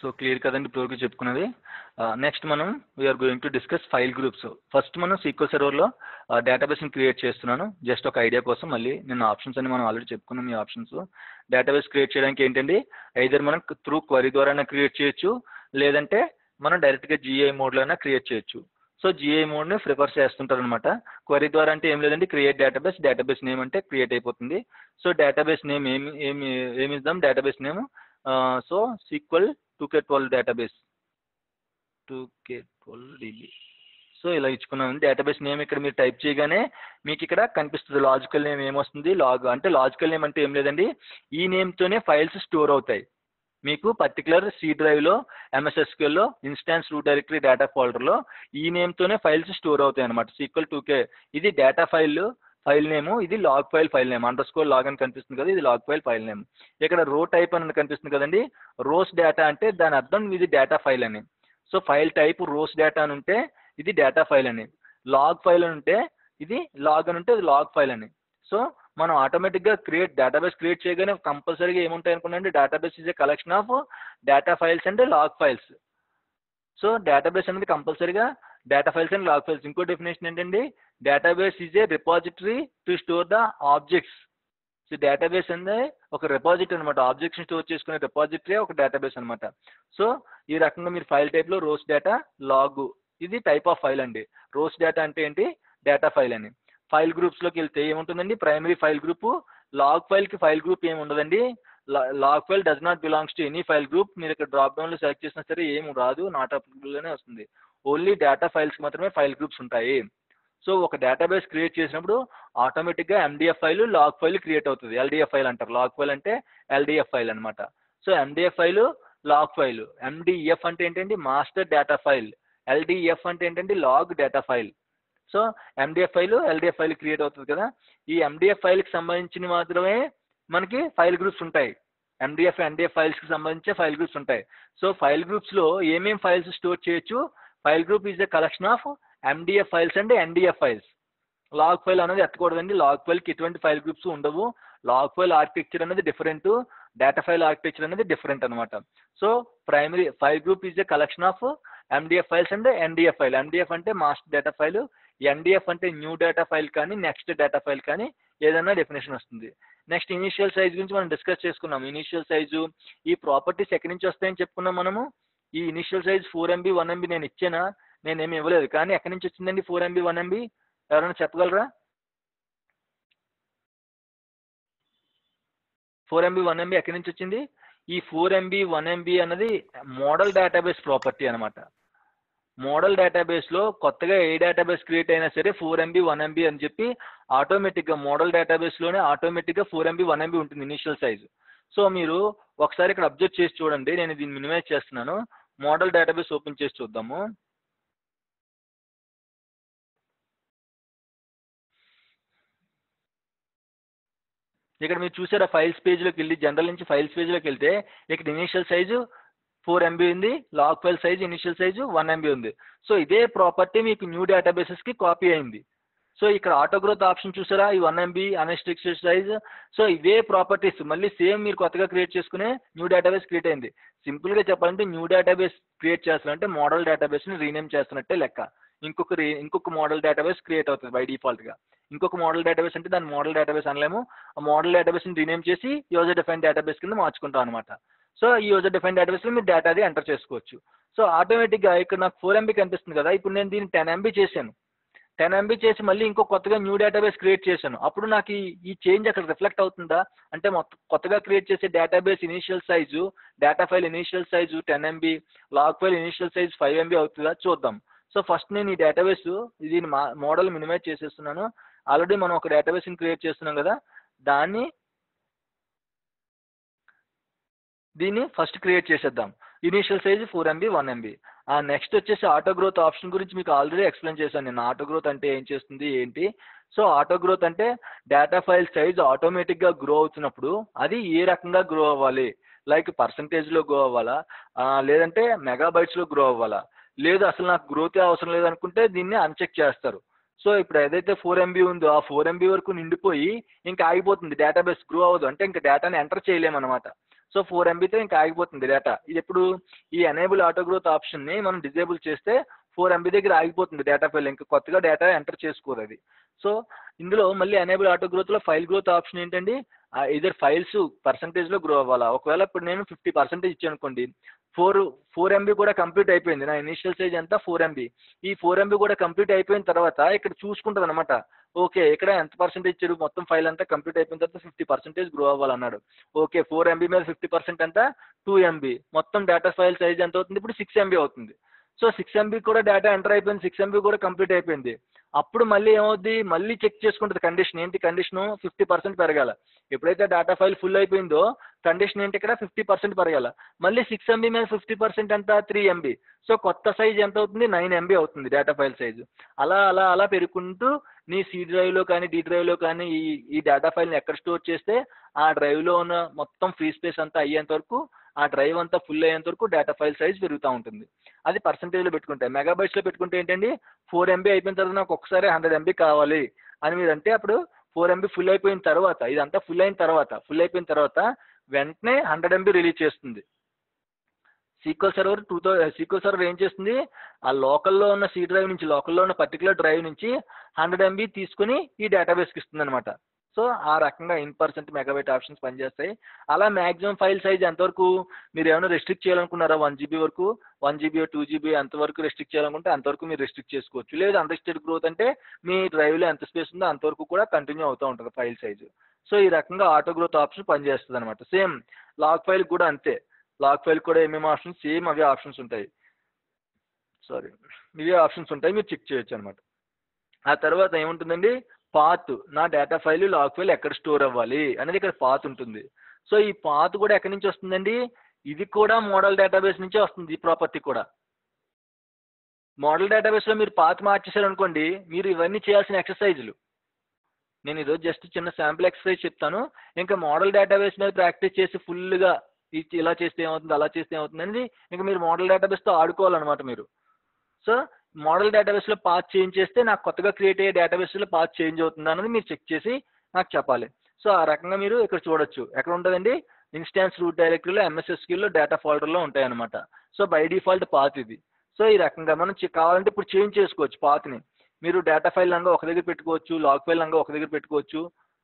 So clear కదండి ఇప్పటివరకు చెప్పుకున్నది నెక్స్ట్ మనం we are going to discuss file groups first మనం సీక్వల్ సర్వర్లో డేటాబేస్ని క్రియేట్ చేస్తున్నాను జస్ట్ ఒక ఐడియా కోసం మళ్ళీ నిన్న ఆప్షన్స్ అని మనం ఆల్రెడీ చెప్పుకున్నాం ఈ ఆప్షన్స్ డేటాబేస్ క్రియేట్ చేయడానికి ఏంటండి ఐదర్ మనం త్రూ క్వరీ ద్వారా క్రియేట్ చేయొచ్చు లేదంటే మనం డైరెక్ట్గా జిఐ మోడ్లో అయినా క్రియేట్ చేయొచ్చు సో జిఐ మోడ్ని ప్రిఫర్ చేస్తుంటారు అనమాట క్వరీ ద్వారా అంటే ఏం లేదండి క్రియేట్ డేటాబేస్ డేటాబేస్ నేమ్ అంటే క్రియేట్ అయిపోతుంది సో డేటాబేస్ నేమ్ ఏమి ఏమి ఏమి ఇద్దాం database name so SQL two K twelve database two K twelve DB so ఇలా ఇచ్చుకున్నాం డేటాబేస్ నేమ్ ఇక్కడ మీరు టైప్ చేయగానే మీకు ఇక్కడ కనిపిస్తుంది లాజికల్ నేమ్ ఏమొస్తుంది లాగ్ అంటే లాజికల్ నేమ్ అంటే ఏం లేదండి ఈ నేమ్తోనే ఫైల్స్ స్టోర్ అవుతాయి మీకు పర్టికులర్ సి డ్రైవ్లో ఎంఎస్ఎస్క్యూఎల్లో ఇన్స్టాన్స్ రూట్ డైరెక్టరీ డేటా ఫోల్డర్లో ఈ నేమ్తోనే ఫైల్స్ స్టోర్ అవుతాయి అనమాట సీక్వల్ టూ కే ఇది డేటా ఫైల్ ఫైల్ నేము ఇది log file file name underscore log అని కనిపిస్తుంది కదా ఇది లాగ్ ఫైల్ ఫైల్ నేమ్ ఇక్కడ రో టైప్ అని కనిపిస్తుంది కదండి రోస్ డేటా అంటే దాని అర్థం ఇది డేటా ఫైల్ అని so file type rows data అని ఉంటే ఇది డేటా ఫైల్ అని లాగ్ ఫైల్ అని ఉంటే ఇది లాగ్ అని ఉంటే ఇది లాగ్ ఫైల్ అని సో మనం ఆటోమేటిక్గా క్రియేట్ డేటాబేస్ క్రియేట్ చేయగానే కంపల్సరీగా ఏముంటాయి అనుకున్నాండి database is a collection of data files and log files so database అనేది కంపల్సరీగా data files and log files ఇంకో డెఫినేషన్ ఏంటండి database is a repository to store the objects so database అనేది ఒక రిపాజిటరీ అనమాట ఆబ్జెక్ట్స్ స్టోర్ చేసుకునే repository ఒక database అనమాట సో ఈ రకంగా మీరు ఫైల్ టైప్లో రోస్ డేటా లాగ్ ఇది టైప్ ఆఫ్ ఫైల్ అండి రోస్ డేటా అంటే ఏంటి డేటా ఫైల్ అని ఫైల్ గ్రూప్స్లోకి వెళ్తే ఏముంటుందండి ప్రైమరీ ఫైల్ గ్రూప్ లాగ్ ఫైల్కి ఫైల్ గ్రూప్ ఏమి ఉండదండి log file does not belongs to any file group మీరు ఇక్కడ డ్రాప్ డౌన్లో సెలెక్ట్ చేసినా సరే ఏమి రాదు నాట్ అప్లికబుల్గానే వస్తుంది ఓన్లీ డేటా ఫైల్స్కి మాత్రమే ఫైల్ గ్రూప్స్ ఉంటాయి సో ఒక డేటాబేస్ క్రియేట్ చేసినప్పుడు ఆటోమేటిక్గా MDF file log file create అవుతుంది ఎల్డిఎఫ్ ఫైల్ అంటారు లాగ్ ఫైల్ అంటే ఎల్డిఎఫ్ ఫైల్ అనమాట so MDF file log file MDF అంటే ఏంటంటే మాస్టర్ డేటా ఫైల్ ఎల్డిఎఫ్ అంటే ఏంటంటే log data file so MDF file LDF file create అవుతుంది కదా ఈ ఎండిఎఫ్ ఫైల్కి సంబంధించిన మాత్రమే మనకి ఫైల్ గ్రూప్స్ ఉంటాయి ఎండిఎఫ్ ఎన్డిఎఫ్ ఫైల్స్కి సంబంధించే ఫైల్ గ్రూప్స్ ఉంటాయి సో ఫైల్ గ్రూప్స్లో ఏమేమి ఫైల్స్ స్టోర్ చేయొచ్చు file group is a collection of MDF files and NDF files log file అనేది ఎత్తకూడదండి లాగ్ ఫైల్కి ఎటువంటి ఫైల్ గ్రూప్స్ ఉండవు లాగ్ ఫైల్ ఆర్కిటెక్చర్ అనేది డిఫరెంట్ డేటా ఫైల్ ఆర్కిటెక్చర్ అనేది డిఫరెంట్ అనమాట so primary file group is a collection of MDF files and NDF file MDF అంటే master data file NDF అంటే న్యూ డేటా ఫైల్ కానీ next data file కానీ ఏదైనా definition వస్తుంది next initial size గురించి మనం డిస్కస్ చేసుకున్నాం ఇనిషియల్ సైజు ఈ ప్రాపర్టీస్ ఎక్కడి నుంచి వస్తాయని చెప్పుకున్నాం మనము ఈ initial size four MB one MB నేను ఇచ్చానా నేనేమి ఇవ్వలేదు కానీ ఎక్కడి నుంచి వచ్చిందండి ఫోర్ ఎంబీ వన్ ఎంబీ ఎవరైనా చెప్పగలరా ఫోర్ ఎంబీ వన్ ఎంబీ ఎక్కడి నుంచి వచ్చింది ఈ ఫోర్ ఎంబీ వన్ ఎంబీ అన్నది మోడల్ డేటాబేస్ ప్రాపర్టీ అనమాట మోడల్ డేటాబేస్లో కొత్తగా ఏ డేటాబేస్ క్రియేట్ అయినా సరే ఫోర్ ఎంబీ వన్ ఎంబీ అని చెప్పి ఆటోమేటిక్గా మోడల్ డేటాబేస్లోనే ఆటోమేటిక్గా ఫోర్ ఎంబీ వన్ ఎంబీ ఉంటుంది ఇనిషియల్ సైజు సో మీరు ఒకసారి ఇక్కడ అబ్జర్వ్ చేసి చూడండి నేను దీన్ని మినిమైజ్ చేస్తున్నాను మోడల్ డేటాబేస్ ఓపెన్ చేసి చూద్దాము ఇక్కడ మీరు చూసారా ఫైల్స్ పేజ్లోకి వెళ్ళి జనరల్ నుంచి ఫైల్స్ పేజ్లోకి వెళ్తే ఇక్కడ ఇనిషియల్ సైజు ఫోర్ ఎంబీ ఉంది log file size initial size one MB ఉంది సో ఇదే ప్రాపర్టీ మీకు న్యూ డేటాబేసెస్కి కాపీ అయింది సో ఇక్కడ ఆటో గ్రోత్ ఆప్షన్ చూసారా ఈ one MB unrestricted size so ఇవే ప్రాపర్టీస్ మళ్ళీ సేమ్ మీరు కొత్తగా క్రియేట్ చేసుకునే న్యూ డేటాబేస్ క్రియేట్ అయింది సింపుల్గా చెప్పాలంటే న్యూ డేటాబేస్ క్రియేట్ చేస్తున్నట్టే మోడల్ డేటాబేస్ని రీనేమ్ చేస్తున్నట్టే లెక్క ఇంకొక రీ ఇంకొక మోడల్ డేటాబేస్ క్రియేట్ అవుతుంది బై డిఫాల్ట్గా ఇంకొక మోడల్ డేటాబేస్ అంటే దాని మోడల్ డేటాబేస్ అనలేము ఆ మోడల్ డేటాబేస్ని రీనేమ్ చేసి యూజర్ డిఫైన్ డేటాబేస్ కింద మార్చుకుంటాం అనమాట సో ఈ యూజర్ డిఫైన్ డేటాబేస్లో మీరు డేటా అది ఎంటర్ చేసుకోవచ్చు సో ఆటోమేటిక్గా ఇక్కడ నాకు ఫోర్ ఎంబీ కనిపిస్తుంది కదా ఇప్పుడు నేను దీన్ని టెన్ ఎంబీ చేశాను టెన్ ఎంబీ చేసి మళ్ళీ ఇంకో కొత్తగా న్యూ డేటాబేస్ క్రియేట్ చేశాను అప్పుడు నాకు ఈ ఈ చేంజ్ అక్కడ రిఫ్లెక్ట్ అవుతుందా అంటే మొత్తం కొత్తగా క్రియేట్ చేసే database initial size data file initial size ten MB log file initial size five MB అవుతుందా చూద్దాం సో ఫస్ట్ నేను ఈ డేటాబేస్ దీని మా మోడల్ మినిమైజ్ చేసేస్తున్నాను ఆల్రెడీ మనం ఒక డేటాబేస్ని క్రియేట్ చేస్తున్నాం కదా దాన్ని దీన్ని ఫస్ట్ క్రియేట్ చేసేద్దాం initial size four MB one MB ఆ నెక్స్ట్ వచ్చేసి ఆటో గ్రోత్ ఆప్షన్ గురించి మీకు ఆల్రెడీ ఎక్స్ప్లెయిన్ చేశాను నేను ఆటో గ్రోత్ అంటే ఏం చేస్తుంది ఏంటి సో ఆటో గ్రోత్ అంటే డేటా ఫైల్ సైజ్ ఆటోమేటిక్గా గ్రో అవుతున్నప్పుడు అది ఏ రకంగా గ్రో అవ్వాలి లైక్ పర్సంటేజ్లో గ్రో అవ్వాలా లేదంటే మెగాబైట్స్లో గ్రో అవ్వాలా లేదు అసలు నాకు గ్రోతే అవసరం లేదనుకుంటే దీన్ని అన్చెక్ చేస్తారు సో ఇప్పుడు ఏదైతే ఫోర్ ఎంబీ ఉందో ఆ ఫోర్ ఎంబీ వరకు నిండిపోయి ఇంకా ఆగిపోతుంది డేటాబేస్ గ్రో అవ్వదు అంటే ఇంకా డేటాని ఎంటర్ చేయలేమన్నమాట సో ఫోర్ ఎంబీతో ఇంకా ఆగిపోతుంది డేటా ఇది ఎప్పుడు ఈ ఎనేబుల్ ఆటో గ్రోత్ ఆప్షన్ని మనం డిజేబుల్ చేస్తే ఫోర్ ఎంబీ దగ్గర ఆగిపోతుంది డేటా ఫైల్ ఇంకా కొత్తగా డేటా ఎంటర్ చేసుకోదు అది సో ఇందులో మళ్ళీ ఎనేబుల్ ఆటో గ్రోత్లో ఫైల్ గ్రోత్ ఆప్షన్ ఏంటండి ఇదర్ ఫైల్స్ పర్సంటేజ్లో గ్రో అవ్వాలా ఒకవేళ ఇప్పుడు నేను ఫిఫ్టీ పర్సెంటేజ్ ఇచ్చాను అనుకోండి ఫోర్ ఫోర్ ఎంబీ కూడా కంప్లీట్ అయిపోయింది నా ఇనిషియల్ సైజ్ అంతా ఫోర్ ఎంబీ ఈ ఫోర్ ఎంబీ కూడా కంప్లీట్ అయిపోయిన తర్వాత ఇక్కడ చూసుకుంటుంది అనమాట ఓకే ఇక్కడ ఎంత పర్సెంటేజ్ ఇచ్చారు మొత్తం ఫైల్ అంతా కంప్లీట్ అయిపోయిన తర్వాత ఫిఫ్టీ పర్సెంటేజ్ గ్రో అవ్వాలన్నాడు ఓకే ఫోర్ ఎంబీ మీద ఫిఫ్టీ పర్సెంట్ అంతా టూ ఎంబీ మొత్తం డేటా ఫైల్ సైజ్ ఎంత అవుతుంది ఇప్పుడు సిక్స్ ఎంబీ అవుతుంది సో సిక్స్ ఎంబీ కూడా డేటా ఎంటర్ అయిపోయింది సిక్స్ ఎంబీ కూడా కంప్లీట్ అయిపోయింది అప్పుడు మళ్ళీ ఏమవుద్ది మళ్ళీ చెక్ చేసుకుంటుంది కండిషన్ ఏంటి కండిషన్ ఫిఫ్టీ పర్సెంట్ పెరగాల ఎప్పుడైతే డేటా ఫైల్ ఫుల్ అయిపోయిందో కండిషన్ ఏంటి ఇక్కడ ఫిఫ్టీ పర్సెంట్ పెరగాల మళ్ళీ సిక్స్ ఎంబీ మీద ఫిఫ్టీ పర్సెంట్ ఎంత త్రీ ఎంబీ సో కొత్త సైజ్ ఎంత అవుతుంది నైన్ ఎంబీ అవుతుంది డేటా ఫైల్ సైజు అలా అలా అలా పెరుగుకుంటూ నీ సి డ్రైవ్లో కానీ డి డ్రైవ్లో కానీ ఈ ఈ డేటా ఫైల్ని ఎక్కడ స్టోర్ చేస్తే ఆ డ్రైవ్లో ఉన్న మొత్తం ఫ్రీ స్పేస్ అంతా అయ్యేంత వరకు ఆ డ్రైవ్ అంతా ఫుల్ అయ్యేంత వరకు డేటా ఫైల్ సైజ్ పెరుగుతూ ఉంటుంది అది పర్సంటేజ్లో పెట్టుకుంటే మెగాబైట్స్లో పెట్టుకుంటే ఏంటండి ఫోర్ ఎంబీ అయిపోయిన తర్వాత నాకు ఒకసారి హండ్రెడ్ ఎంబీ కావాలి అని మీరు అంటే అప్పుడు ఫోర్ ఎంబీ ఫుల్ అయిపోయిన తర్వాత ఇదంతా ఫుల్ అయిన తర్వాత ఫుల్ అయిపోయిన తర్వాత వెంటనే హండ్రెడ్ ఎంబీ రిలీజ్ చేస్తుంది SQL server two thou SQL server ఏం చేస్తుంది ఆ లోకల్లో ఉన్న సి డ్రైవ్ నుంచి లోకల్లో ఉన్న పర్టికులర్ డ్రైవ్ నుంచి హండ్రెడ్ ఎంబీ తీసుకుని ఈ డేటాబేస్కి ఇస్తుంది అనమాట సో ఆ రకంగా ఇన్ పర్సెంట్ మెగాబైట్ ఆప్షన్స్ పనిచేస్తాయి అలా మ్యాక్సిమం ఫైల్ సైజ్ ఎంతవరకు మీరు ఏమైనా రెస్ట్రిక్ట్ చేయాలనుకున్నారా వన్ జీబీ వరకు వన్ జీబీ టూ జీబీ అంతవరకు రెస్ట్రిక్ట్ చేయాలనుకుంటే అంతవరకు మీరు రెస్ట్రిక్ట్ చేసుకోవచ్చు లేదు అన్రెస్టెడ్ గ్రోత్ అంటే మీ డ్రైవ్లో ఎంత స్పేస్ ఉందో అంతవరకు కూడా కంటిన్యూ అవుతూ ఉంటుంది ఫైల్ సైజు సో ఈ రకంగా ఆటో గ్రోత్ ఆప్షన్ పనిచేస్తుంది అనమాట సేమ్ లాగ్ ఫైల్ కూడా అంతే లాగ్ ఫైల్ కూడా ఏమేమి ఆప్షన్స్ సేమ్ అవే ఆప్షన్స్ ఉంటాయి సారీ ఇవే ఆప్షన్స్ ఉంటాయి మీరు చెక్ చేయొచ్చు అనమాట ఆ తర్వాత ఏముంటుందండి పాత్ నా డేటా ఫైల్ లాగ్ ఫైల్ ఎక్కడ స్టోర్ అవ్వాలి అనేది ఇక్కడ పాత్ ఉంటుంది సో ఈ పాత్ కూడా ఎక్కడి నుంచి వస్తుందండి ఇది కూడా మోడల్ డేటాబేస్ నుంచే వస్తుంది ఈ ప్రాపర్టీ కూడా మోడల్ డేటాబేస్లో మీరు పాత్ మార్చేశారు అనుకోండి మీరు ఇవన్నీ చేయాల్సిన ఎక్సర్సైజులు నేను ఈరోజు జస్ట్ చిన్న శాంపుల్ ఎక్సర్సైజ్ చెప్తాను ఇంకా మోడల్ డేటాబేస్ మీద ప్రాక్టీస్ చేసి ఫుల్గా ఇలా చేస్తే ఏమవుతుంది అలా చేస్తే ఏమవుతుంది అనేది ఇంకా మీరు మోడల్ డేటాబేస్తో ఆడుకోవాలన్నమాట మీరు సో మోడల్ డేటాబేస్లో పాత్ చేంజ్ చేస్తే నాకు కొత్తగా క్రియేట్ అయ్యే డేటాబేస్లో పాత్ చేంజ్ అవుతుందా అన్నది మీరు చెక్ చేసి నాకు చెప్పాలి సో ఆ రకంగా మీరు ఇక్కడ చూడొచ్చు ఎక్కడ ఉంటుందండి ఇన్స్టాన్స్ రూట్ డైరెక్టరీలో ఎంఎస్ఎస్క్యూలో డేటా ఫోల్డర్లో ఉంటాయి అనమాట సో బై డిఫాల్ట్ పాత్ ఇది సో ఈ రకంగా మనం చె- కావాలంటే ఇప్పుడు చేంజ్ చేసుకోవచ్చు పాత్ని మీరు డేటా ఫైల్ లంగా ఒక దగ్గర పెట్టుకోవచ్చు లాగ్ ఫైల్ లంగా ఒక దగ్గర పెట్టుకోవచ్చు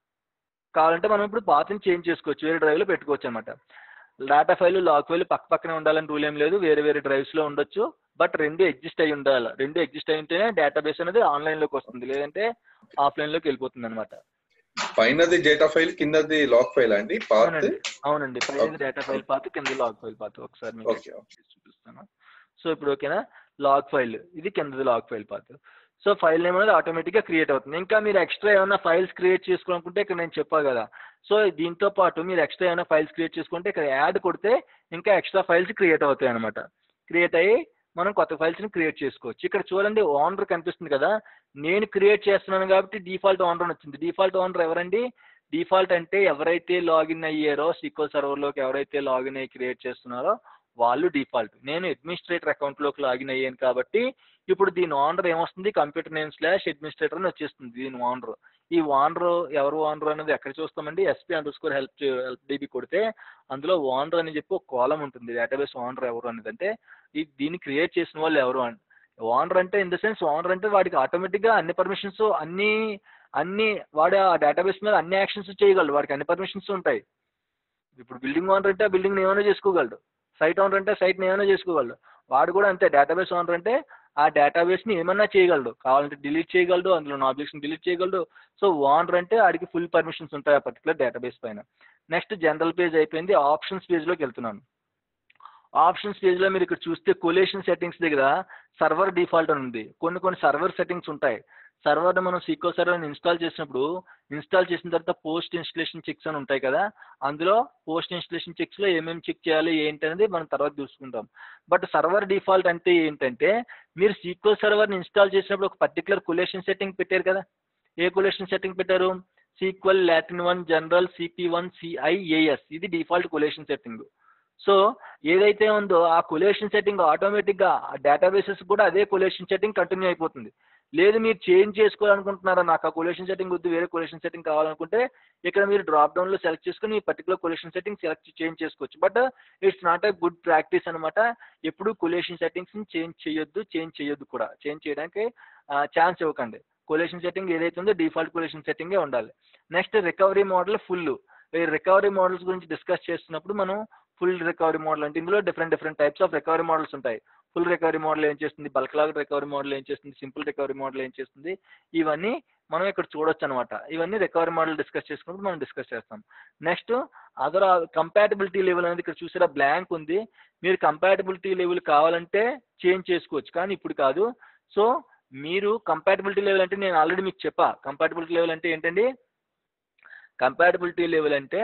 కావాలంటే మనం ఇప్పుడు పాత్ని చేంజ్ చేసుకోవచ్చు వేరే డ్రైవ్లో పెట్టుకోవచ్చు అనమాట డేటా ఫైల్ లాగ్ ఫైల్ పక్క పక్కనే ఉండాలని రూల్ ఏం లేదు వేరే వేరే డ్రైవ్స్లో ఉండొచ్చు బట్ రెండు ఎగ్జిస్ట్ అయి ఉండాలి రెండు ఎగ్జిస్ట్ అయి ఉంటేనే డేటాబేస్ అనేది ఆన్లైన్లోకి వస్తుంది లేదంటే ఆఫ్లైన్లోకి వెళ్ళిపోతుంది అనమాట పైనది డేటా ఫైల్ కిందది లాక్ ఫైల్ అండి పాత్ అవునండి అవునండి పైన Okay. డేటా ఫైల్ పాత్ కింద లాగ్ ఫైల్ పాత్ ఒకసారి మీకు ఓకే చూపిస్తాను సో ఇప్పుడు ఓకేనా లాగ్ ఫైల్ ఇది కిందది log file path so file name అనేది ఆటోమేటిక్గా క్రియేట్ అవుతుంది ఇంకా మీరు ఎక్స్ట్రా ఏమైనా ఫైల్స్ క్రియేట్ చేసుకోవాలనుకుంటే ఇక్కడ నేను చెప్పా కదా సో దీంతో పాటు మీరు ఎక్స్ట్రా ఏమైనా ఫైల్స్ క్రియేట్ చేసుకుంటే ఇక్కడ యాడ్ కొడితే ఇంకా ఎక్స్ట్రా ఫైల్స్ క్రియేట్ అవుతాయి అనమాట క్రియేట్ అయ్యి మనం కొత్త ఫైల్స్ని క్రియేట్ చేసుకోవచ్చు ఇక్కడ చూడండి ఓనర్ కనిపిస్తుంది కదా నేను క్రియేట్ చేస్తున్నాను కాబట్టి డిఫాల్ట్ ఓనర్ అని వచ్చింది డిఫాల్ట్ ఓనర్ ఎవరండి డిఫాల్ట్ అంటే ఎవరైతే లాగిన్ అయ్యారో సీక్వల్ సర్వర్లోకి ఎవరైతే లాగిన్ అయ్యి క్రియేట్ చేస్తున్నారో వాళ్ళు డిఫాల్ట్ నేను అడ్మినిస్ట్రేటర్ అకౌంట్లోకి లాగిన్ అయ్యాను కాబట్టి ఇప్పుడు దీని ఓనర్ ఏమొస్తుంది కంప్యూటర్ నేమ్ స్లాష్ అడ్మినిస్ట్రేటర్ అని వచ్చేస్తుంది దీని ఓనర్ ఈ ఓనర్ ఎవరు ఓనర్ అనేది ఎక్కడ చూస్తామండి SP underscore help help DB కొడితే అందులో ఓనర్ అని చెప్పి ఒక కాలం ఉంటుంది డేటాబేస్ ఓనర్ ఎవరు అనేది అంటే ఈ దీన్ని క్రియేట్ చేసిన వాళ్ళు ఎవరు అని ఓనర్ అంటే ఇన్ ద సెన్స్ ఓనర్ అంటే వాడికి ఆటోమేటిక్గా అన్ని పర్మిషన్స్ అన్ని అన్ని వాడు ఆ డేటాబేస్ మీద అన్ని యాక్షన్స్ చేయగలడు వాడికి అన్ని పర్మిషన్స్ ఉంటాయి ఇప్పుడు బిల్డింగ్ ఓనర్ అంటే ఆ బిల్డింగ్ ఏమైనా చేసుకోగలడు సైట్ ఓనర్ అంటే సైట్ని ఏమైనా చేసుకోగలడు వాడు కూడా అంతే డేటాబేస్ ఓనర్ అంటే ఆ డేటాబేస్ని ఏమన్నా చేయగలడు కావాలంటే డిలీట్ చేయగలడు అందులో ఉన్న ఆబ్జెక్ట్స్ని డిలీట్ చేయగలడు సో ఓనర్ అంటే ఆడికి ఫుల్ పర్మిషన్స్ ఉంటాయి ఆ పర్టికులర్ డేటాబేస్ పైన నెక్స్ట్ జనరల్ పేజ్ అయిపోయింది ఆప్షన్స్ పేజ్లోకి వెళ్తున్నాను ఆప్షన్స్ పేజ్లో మీరు ఇక్కడ చూస్తే కొలేషన్ సెట్టింగ్స్ దగ్గర సర్వర్ డిఫాల్ట్ అని ఉంది కొన్ని కొన్ని సర్వర్ సెట్టింగ్స్ ఉంటాయి సర్వర్ని మనం సీక్వల్ సర్వర్ని ఇన్స్టాల్ చేసినప్పుడు ఇన్స్టాల్ చేసిన తర్వాత పోస్ట్ ఇన్స్టలేషన్ చెక్స్ అని ఉంటాయి కదా అందులో పోస్ట్ ఇన్స్టలేషన్ చెక్స్లో ఏమేమి చెక్ చేయాలి ఏంటి అనేది మనం తర్వాత చూసుకుంటాం బట్ సర్వర్ డిఫాల్ట్ అంటే ఏంటంటే మీరు సీక్వల్ సర్వర్ని ఇన్స్టాల్ చేసినప్పుడు ఒక పర్టికులర్ కొలేషన్ సెట్టింగ్ పెట్టారు కదా ఏ కొలేషన్ సెట్టింగ్ పెట్టారు SQL Latin one general CP one CIAS ఇది డిఫాల్ట్ కొలేషన్ సెట్టింగ్ సో ఏదైతే ఉందో ఆ కొలేషన్ సెట్టింగ్ ఆటోమేటిక్గా డేటాబేసెస్ కూడా అదే కొలేషన్ సెట్టింగ్ కంటిన్యూ అయిపోతుంది లేదు మీరు చేంజ్ చేసుకోవాలనుకుంటున్నారా నాకు ఆ కొలేషన్ సెట్టింగ్ వద్దు వేరే కొలేషన్ సెట్టింగ్ కావాలనుకుంటే ఇక్కడ మీరు డ్రాప్ డౌన్లో సెలెక్ట్ చేసుకుని ఈ particular collation setting select change చేసుకోవచ్చు but it's not a good practice అనమాట ఎప్పుడు కొలేషన్ సెట్టింగ్స్ని చేంజ్ చేయొద్దు చేంజ్ చేయొద్దు కూడా చేంజ్ చేయడానికి ఛాన్స్ ఇవ్వకండి కొలేషన్ సెట్టింగ్ ఏదైతే ఉందో డిఫాల్ట్ కొలేషన్ సెట్టింగే ఉండాలి నెక్స్ట్ రికవరీ మోడల్ ఫుల్ ఈ రికవరీ మోడల్స్ గురించి డిస్కస్ చేస్తున్నప్పుడు మనం ఫుల్ రికవరీ మోడల్ అంటే ఇందులో different different types of recovery models ఉంటాయి ఫుల్ రికవరీ మోడల్ ఏం చేస్తుంది బల్క్ లాగ్ రికవరీ మోడల్ ఏం చేస్తుంది సింపుల్ రికవరీ మోడల్ ఏం చేస్తుంది ఇవన్నీ మనం ఇక్కడ చూడొచ్చు అనమాట ఇవన్నీ రికవరీ మోడల్ డిస్కస్ చేసుకున్నప్పుడు మనం డిస్కస్ చేస్తాం నెక్స్ట్ అదర్ కంపాటబిలిటీ లెవెల్ అనేది ఇక్కడ చూసారా బ్లాంక్ ఉంది మీరు కంపాటబిలిటీ లెవెల్ కావాలంటే చేంజ్ చేసుకోవచ్చు కానీ ఇప్పుడు కాదు సో మీరు కంపాటబిలిటీ లెవెల్ అంటే నేను ఆల్రెడీ మీకు చెప్పా కంపాటబిలిటీ లెవెల్ అంటే ఏంటండి కంపాటబిలిటీ లెవెల్ అంటే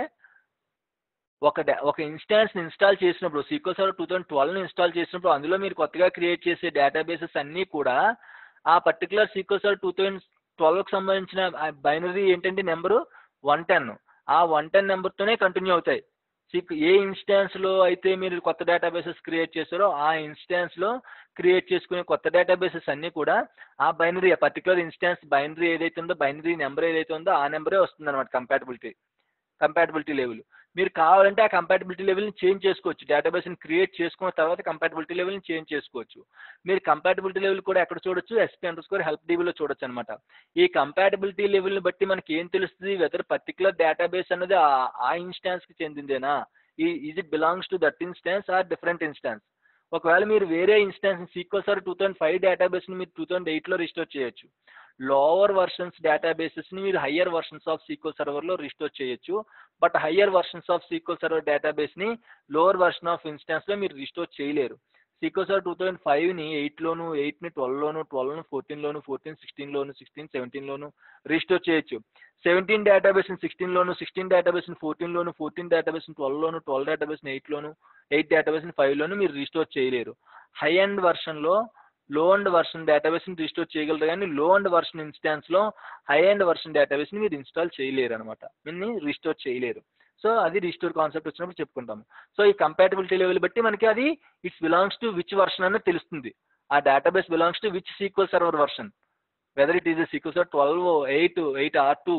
ఒక డా- ఒక ఇన్స్టాన్స్ని ఇన్స్టాల్ చేసినప్పుడు సీక్వల్ సర్వర్ టూ థౌసండ్ ట్వెల్వ్ని ఇన్స్టాల్ చేసినప్పుడు అందులో మీరు కొత్తగా క్రియేట్ చేసే డేటాబేసెస్ అన్నీ కూడా ఆ particular SQL server two thousand ట్వెల్వ్కి సంబంధించిన బైనరీ ఏంటంటే నెంబరు వన్ టెన్ ఆ వన్ టెన్ నెంబర్తోనే కంటిన్యూ అవుతాయి సీక్ ఏ ఇన్స్టాన్స్లో అయితే మీరు కొత్త డేటాబేసెస్ క్రియేట్ చేస్తారో ఆ ఇన్స్టాన్స్లో క్రియేట్ చేసుకునే కొత్త డేటాబేసెస్ అన్నీ కూడా ఆ బైనరీ ఆ పర్టికులర్ ఇన్స్టాన్స్ బైనరీ ఏదైతే ఉందో బైనరీ నెంబర్ ఏదైతే ఉందో ఆ నెంబరే వస్తుంది అనమాట కంపాటబిలిటీ కంపాటబిలిటీ లెవెల్ మీరు కావాలంటే ఆ కంపాటబిలిటీ లెవెల్ని చేంజ్ చేసుకోవచ్చు డేటాబేస్ని క్రియేట్ చేసుకున్న తర్వాత కంపాటబిలిటీ లెవెల్ని చేంజ్ చేసుకోవచ్చు మీరు కంపాటబిలిటీ లెవెల్ కూడా ఎక్కడ చూడొచ్చు ఎస్పీ అండర్ స్కోర్ హెల్ప్ డీబీలో చూడొచ్చు అనమాట ఈ కంపాటబిలిటీ లెవెల్ని బట్టి మనకి ఏం తెలుస్తుంది వెదర్ పర్టికులర్ డేటాబేస్ అన్నది ఆ- ఆ ఇన్స్టాన్స్కి చెందిందేనా ఈ is it belongs to that instance or different instance ఒకవేళ మీరు వేరే instance SQL sir two thousand five డేటాబేస్ని మీరు టూ థౌసండ్ ఎయిట్లో రిస్టోర్ చేయొచ్చు లోవర్ వర్షన్స్ డేటాబేసెస్ని మీరు హయ్యర్ వర్షన్స్ ఆఫ్ సీక్వల్ సర్వర్లో రిస్టోర్ చేయొచ్చు but higher versions of SQL server డేటాబేస్ని లోవర్ వర్షన్ ఆఫ్ ఇన్స్టాన్స్లో మీరు రిస్టోర్ చేయలేరు సీక్వల్ సర్వర్ టూ థౌసండ్ ఫైవ్ని ఎయిట్లోను ఎయిట్ని ట్వెల్వ్లోను ట్వెల్వ్ను ఫోర్టీన్లోను ఫోర్టీన్ సిక్స్టీన్లోను సిక్స్టీన్ సెవెంటీన్లోను రిస్టోర్ చేయొచ్చు సెవెంటీన్ డేటాబేస్ని సిక్స్టీన్లోను సిక్స్టీన్ డేటాబేస్ని ఫోర్టీన్లోను ఫోర్టీన్ డేటాబేస్ని ట్వెల్వ్లోను ట్వెల్వ్ డేటాబేస్ని ఎయిట్లోను ఎయిట్ డేటాబేస్ని ఫైవ్లోను మీరు రిస్టోర్ చేయలేరు హై అండ్ వర్షన్లో లో అండ్ వర్షన్ డేటాబేస్ని రిస్టోర్ చేయగలరు కానీ లో అండ్ వర్షన్ ఇన్స్టాన్స్లో హై అండ్ వర్షన్ డేటాబేస్ని మీరు ఇన్స్టాల్ చేయలేరు అనమాట దీన్ని రిస్టోర్ చేయలేరు సో అది రిస్టోర్ కాన్సెప్ట్ వచ్చినప్పుడు చెప్పుకుంటాము సో ఈ కంపాటబిలిటీ లెవెల్ బట్టి మనకి అది it's belongs to which version అనేది తెలుస్తుంది ఆ database belongs to which SQL server version whether it is SQL server twelve eight eight or two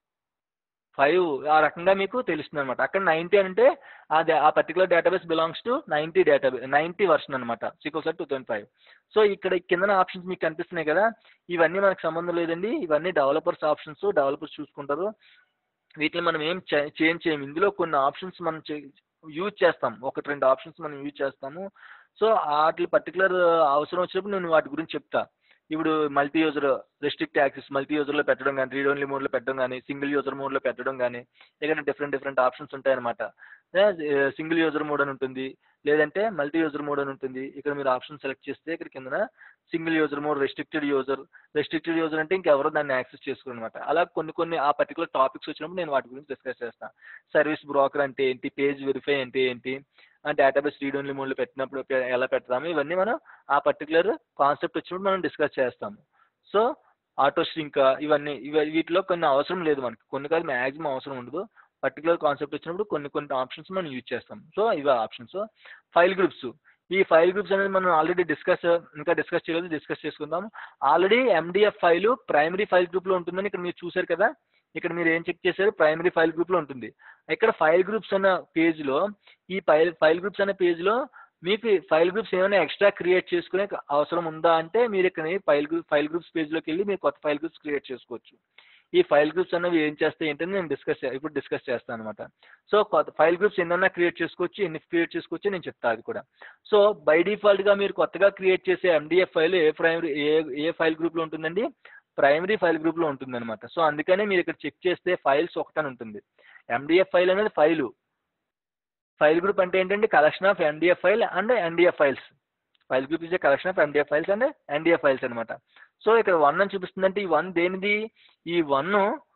five ఆ రకంగా మీకు తెలుస్తుంది అనమాట అక్కడ నైంటీ అంటే అది ఆ particular database belongs to ninety database ninety version అనమాట SQL sir two thousand five so ఇక్కడ కింద ఆప్షన్స్ మీకు కనిపిస్తున్నాయి కదా ఇవన్నీ మనకు సంబంధం లేదండి ఇవన్నీ డెవలపర్స్ ఆప్షన్స్ డెవలపర్స్ చూసుకుంటారు వీటిని మనం ఏం చేంజ్ చేయము ఇందులో కొన్ని ఆప్షన్స్ మనం యూజ్ చేస్తాం ఒకటి రెండు ఆప్షన్స్ మనం యూజ్ చేస్తాము సో వాటి పర్టికులర్ అవసరం వచ్చినప్పుడు నేను వాటి గురించి చెప్తా ఇప్పుడు multi user restrict access multi యూజర్లో పెట్టడం కానీ రీడ్ ఓన్లీ మోడ్లో పెట్టడం కానీ సింగిల్ యూజర్ మోడ్లో పెట్టడం కానీ ఇక్కడ డిఫరెంట్ డిఫరెంట్ ఆప్షన్స్ ఉంటాయన్నమాట సింగిల్ యూజర్ మోడ్ అని ఉంటుంది లేదంటే మల్టీ యూజర్ మోడ్ అని ఉంటుంది ఇక్కడ మీరు ఆప్షన్ సెలెక్ట్ చేస్తే ఇక్కడ కింద single user mode restricted user restricted user అంటే ఇంకెవరో దాన్ని యాక్సెస్ చేసుకోరనమాట అలా కొన్ని కొన్ని ఆ పర్టికులర్ టాపిక్స్ వచ్చినప్పుడు నేను వాటి గురించి డిస్కస్ చేస్తాను సర్వీస్ బ్రోకర్ అంటే ఏంటి పేజ్ వెరిఫై అంటే ఏంటి డేటాబేస్ రీడ్ ఓన్లీ మోడ్లో పెట్టినప్పుడు ఎలా పెడతాము ఇవన్నీ మనం ఆ పర్టికులర్ కాన్సెప్ట్ వచ్చినప్పుడు మనం డిస్కస్ చేస్తాము సో ఆటో స్ట్రింక్ ఇవన్నీ ఇవి వీటిలో కొన్ని అవసరం లేదు మనకి కొన్ని కాదు మ్యాక్సిమం అవసరం ఉండదు పర్టికులర్ కాన్సెప్ట్ వచ్చినప్పుడు కొన్ని కొన్ని ఆప్షన్స్ మనం యూజ్ చేస్తాం సో ఇవి ఆప్షన్స్ ఫైల్ గ్రూప్స్ ఈ ఫైల్ గ్రూప్స్ అనేది మనం ఆల్రెడీ డిస్కస్ ఇంకా డిస్కస్ చేయలేదు డిస్కస్ చేసుకుందాం already MDF file primary file గ్రూప్లో ఉంటుందని ఇక్కడ మీరు చూసారు కదా ఇక్కడ మీరు ఏం చెక్ చేశారు ప్రైమరీ ఫైల్ గ్రూప్లో ఉంటుంది ఇక్కడ ఫైల్ గ్రూప్స్ అన్న పేజ్లో ఈ ఫైల్ ఫైల్ గ్రూప్స్ అనే పేజ్లో మీకు ఫైల్ గ్రూప్స్ ఏమైనా ఎక్స్ట్రా క్రియేట్ చేసుకునే అవసరం ఉందా అంటే మీరు ఇక్కడ ఫైల్ గ్రూప్ ఫైల్ గ్రూప్స్ పేజ్లోకి వెళ్ళి మీరు కొత్త ఫైల్ గ్రూప్స్ క్రియేట్ చేసుకోవచ్చు ఈ ఫైల్ గ్రూప్స్ అనేవి ఏం చేస్తాయి ఏంటని నేను డిస్కస్ ఇప్పుడు డిస్కస్ చేస్తాను అనమాట సో కొత్త ఫైల్ గ్రూప్స్ ఎన్నైనా క్రియేట్ చేసుకోవచ్చు ఎన్ని క్రియేట్ చేసుకోవచ్చు నేను చెప్తాను అది కూడా సో బై డిఫాల్ట్గా మీరు కొత్తగా క్రియేట్ చేసే ఎండిఎఫ్ ఫైల్ ఏ ప్రైమరీ ఏ ఏ ఫైల్ గ్రూప్లో ఉంటుందండి ప్రైమరీ ఫైల్ గ్రూప్లో ఉంటుందన్నమాట సో అందుకనే మీరు ఇక్కడ చెక్ చేస్తే ఫైల్స్ ఒకటని ఉంటుంది ఎండిఎఫ్ ఫైల్ అనేది ఫైలు ఫైల్ గ్రూప్ అంటే ఏంటంటే collection of MDF file and NDF files file group is a collection of MDF files and NDF files అనమాట సో ఇక్కడ వన్ అని చూపిస్తుందంటే ఈ వన్ దేనిది ఈ వన్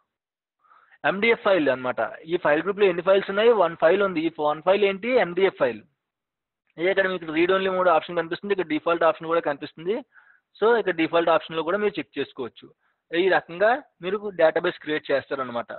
ఎండిఎఫ్ ఫైల్ అనమాట ఈ ఫైల్ గ్రూప్లో ఎన్ని ఫైల్స్ ఉన్నాయి వన్ ఫైల్ ఉంది ఈ వన్ ఫైల్ ఏంటి ఎండిఎఫ్ ఫైల్ ఇక్కడ మీకు రీడ్ ఓన్లీ మూడు ఆప్షన్ కనిపిస్తుంది ఇక్కడ డిఫాల్ట్ ఆప్షన్ కూడా కనిపిస్తుంది సో ఇక్కడ డిఫాల్ట్ ఆప్షన్లో కూడా మీరు చెక్ చేసుకోవచ్చు ఈ రకంగా మీరు డేటాబేస్ క్రియేట్ చేస్తారనమాట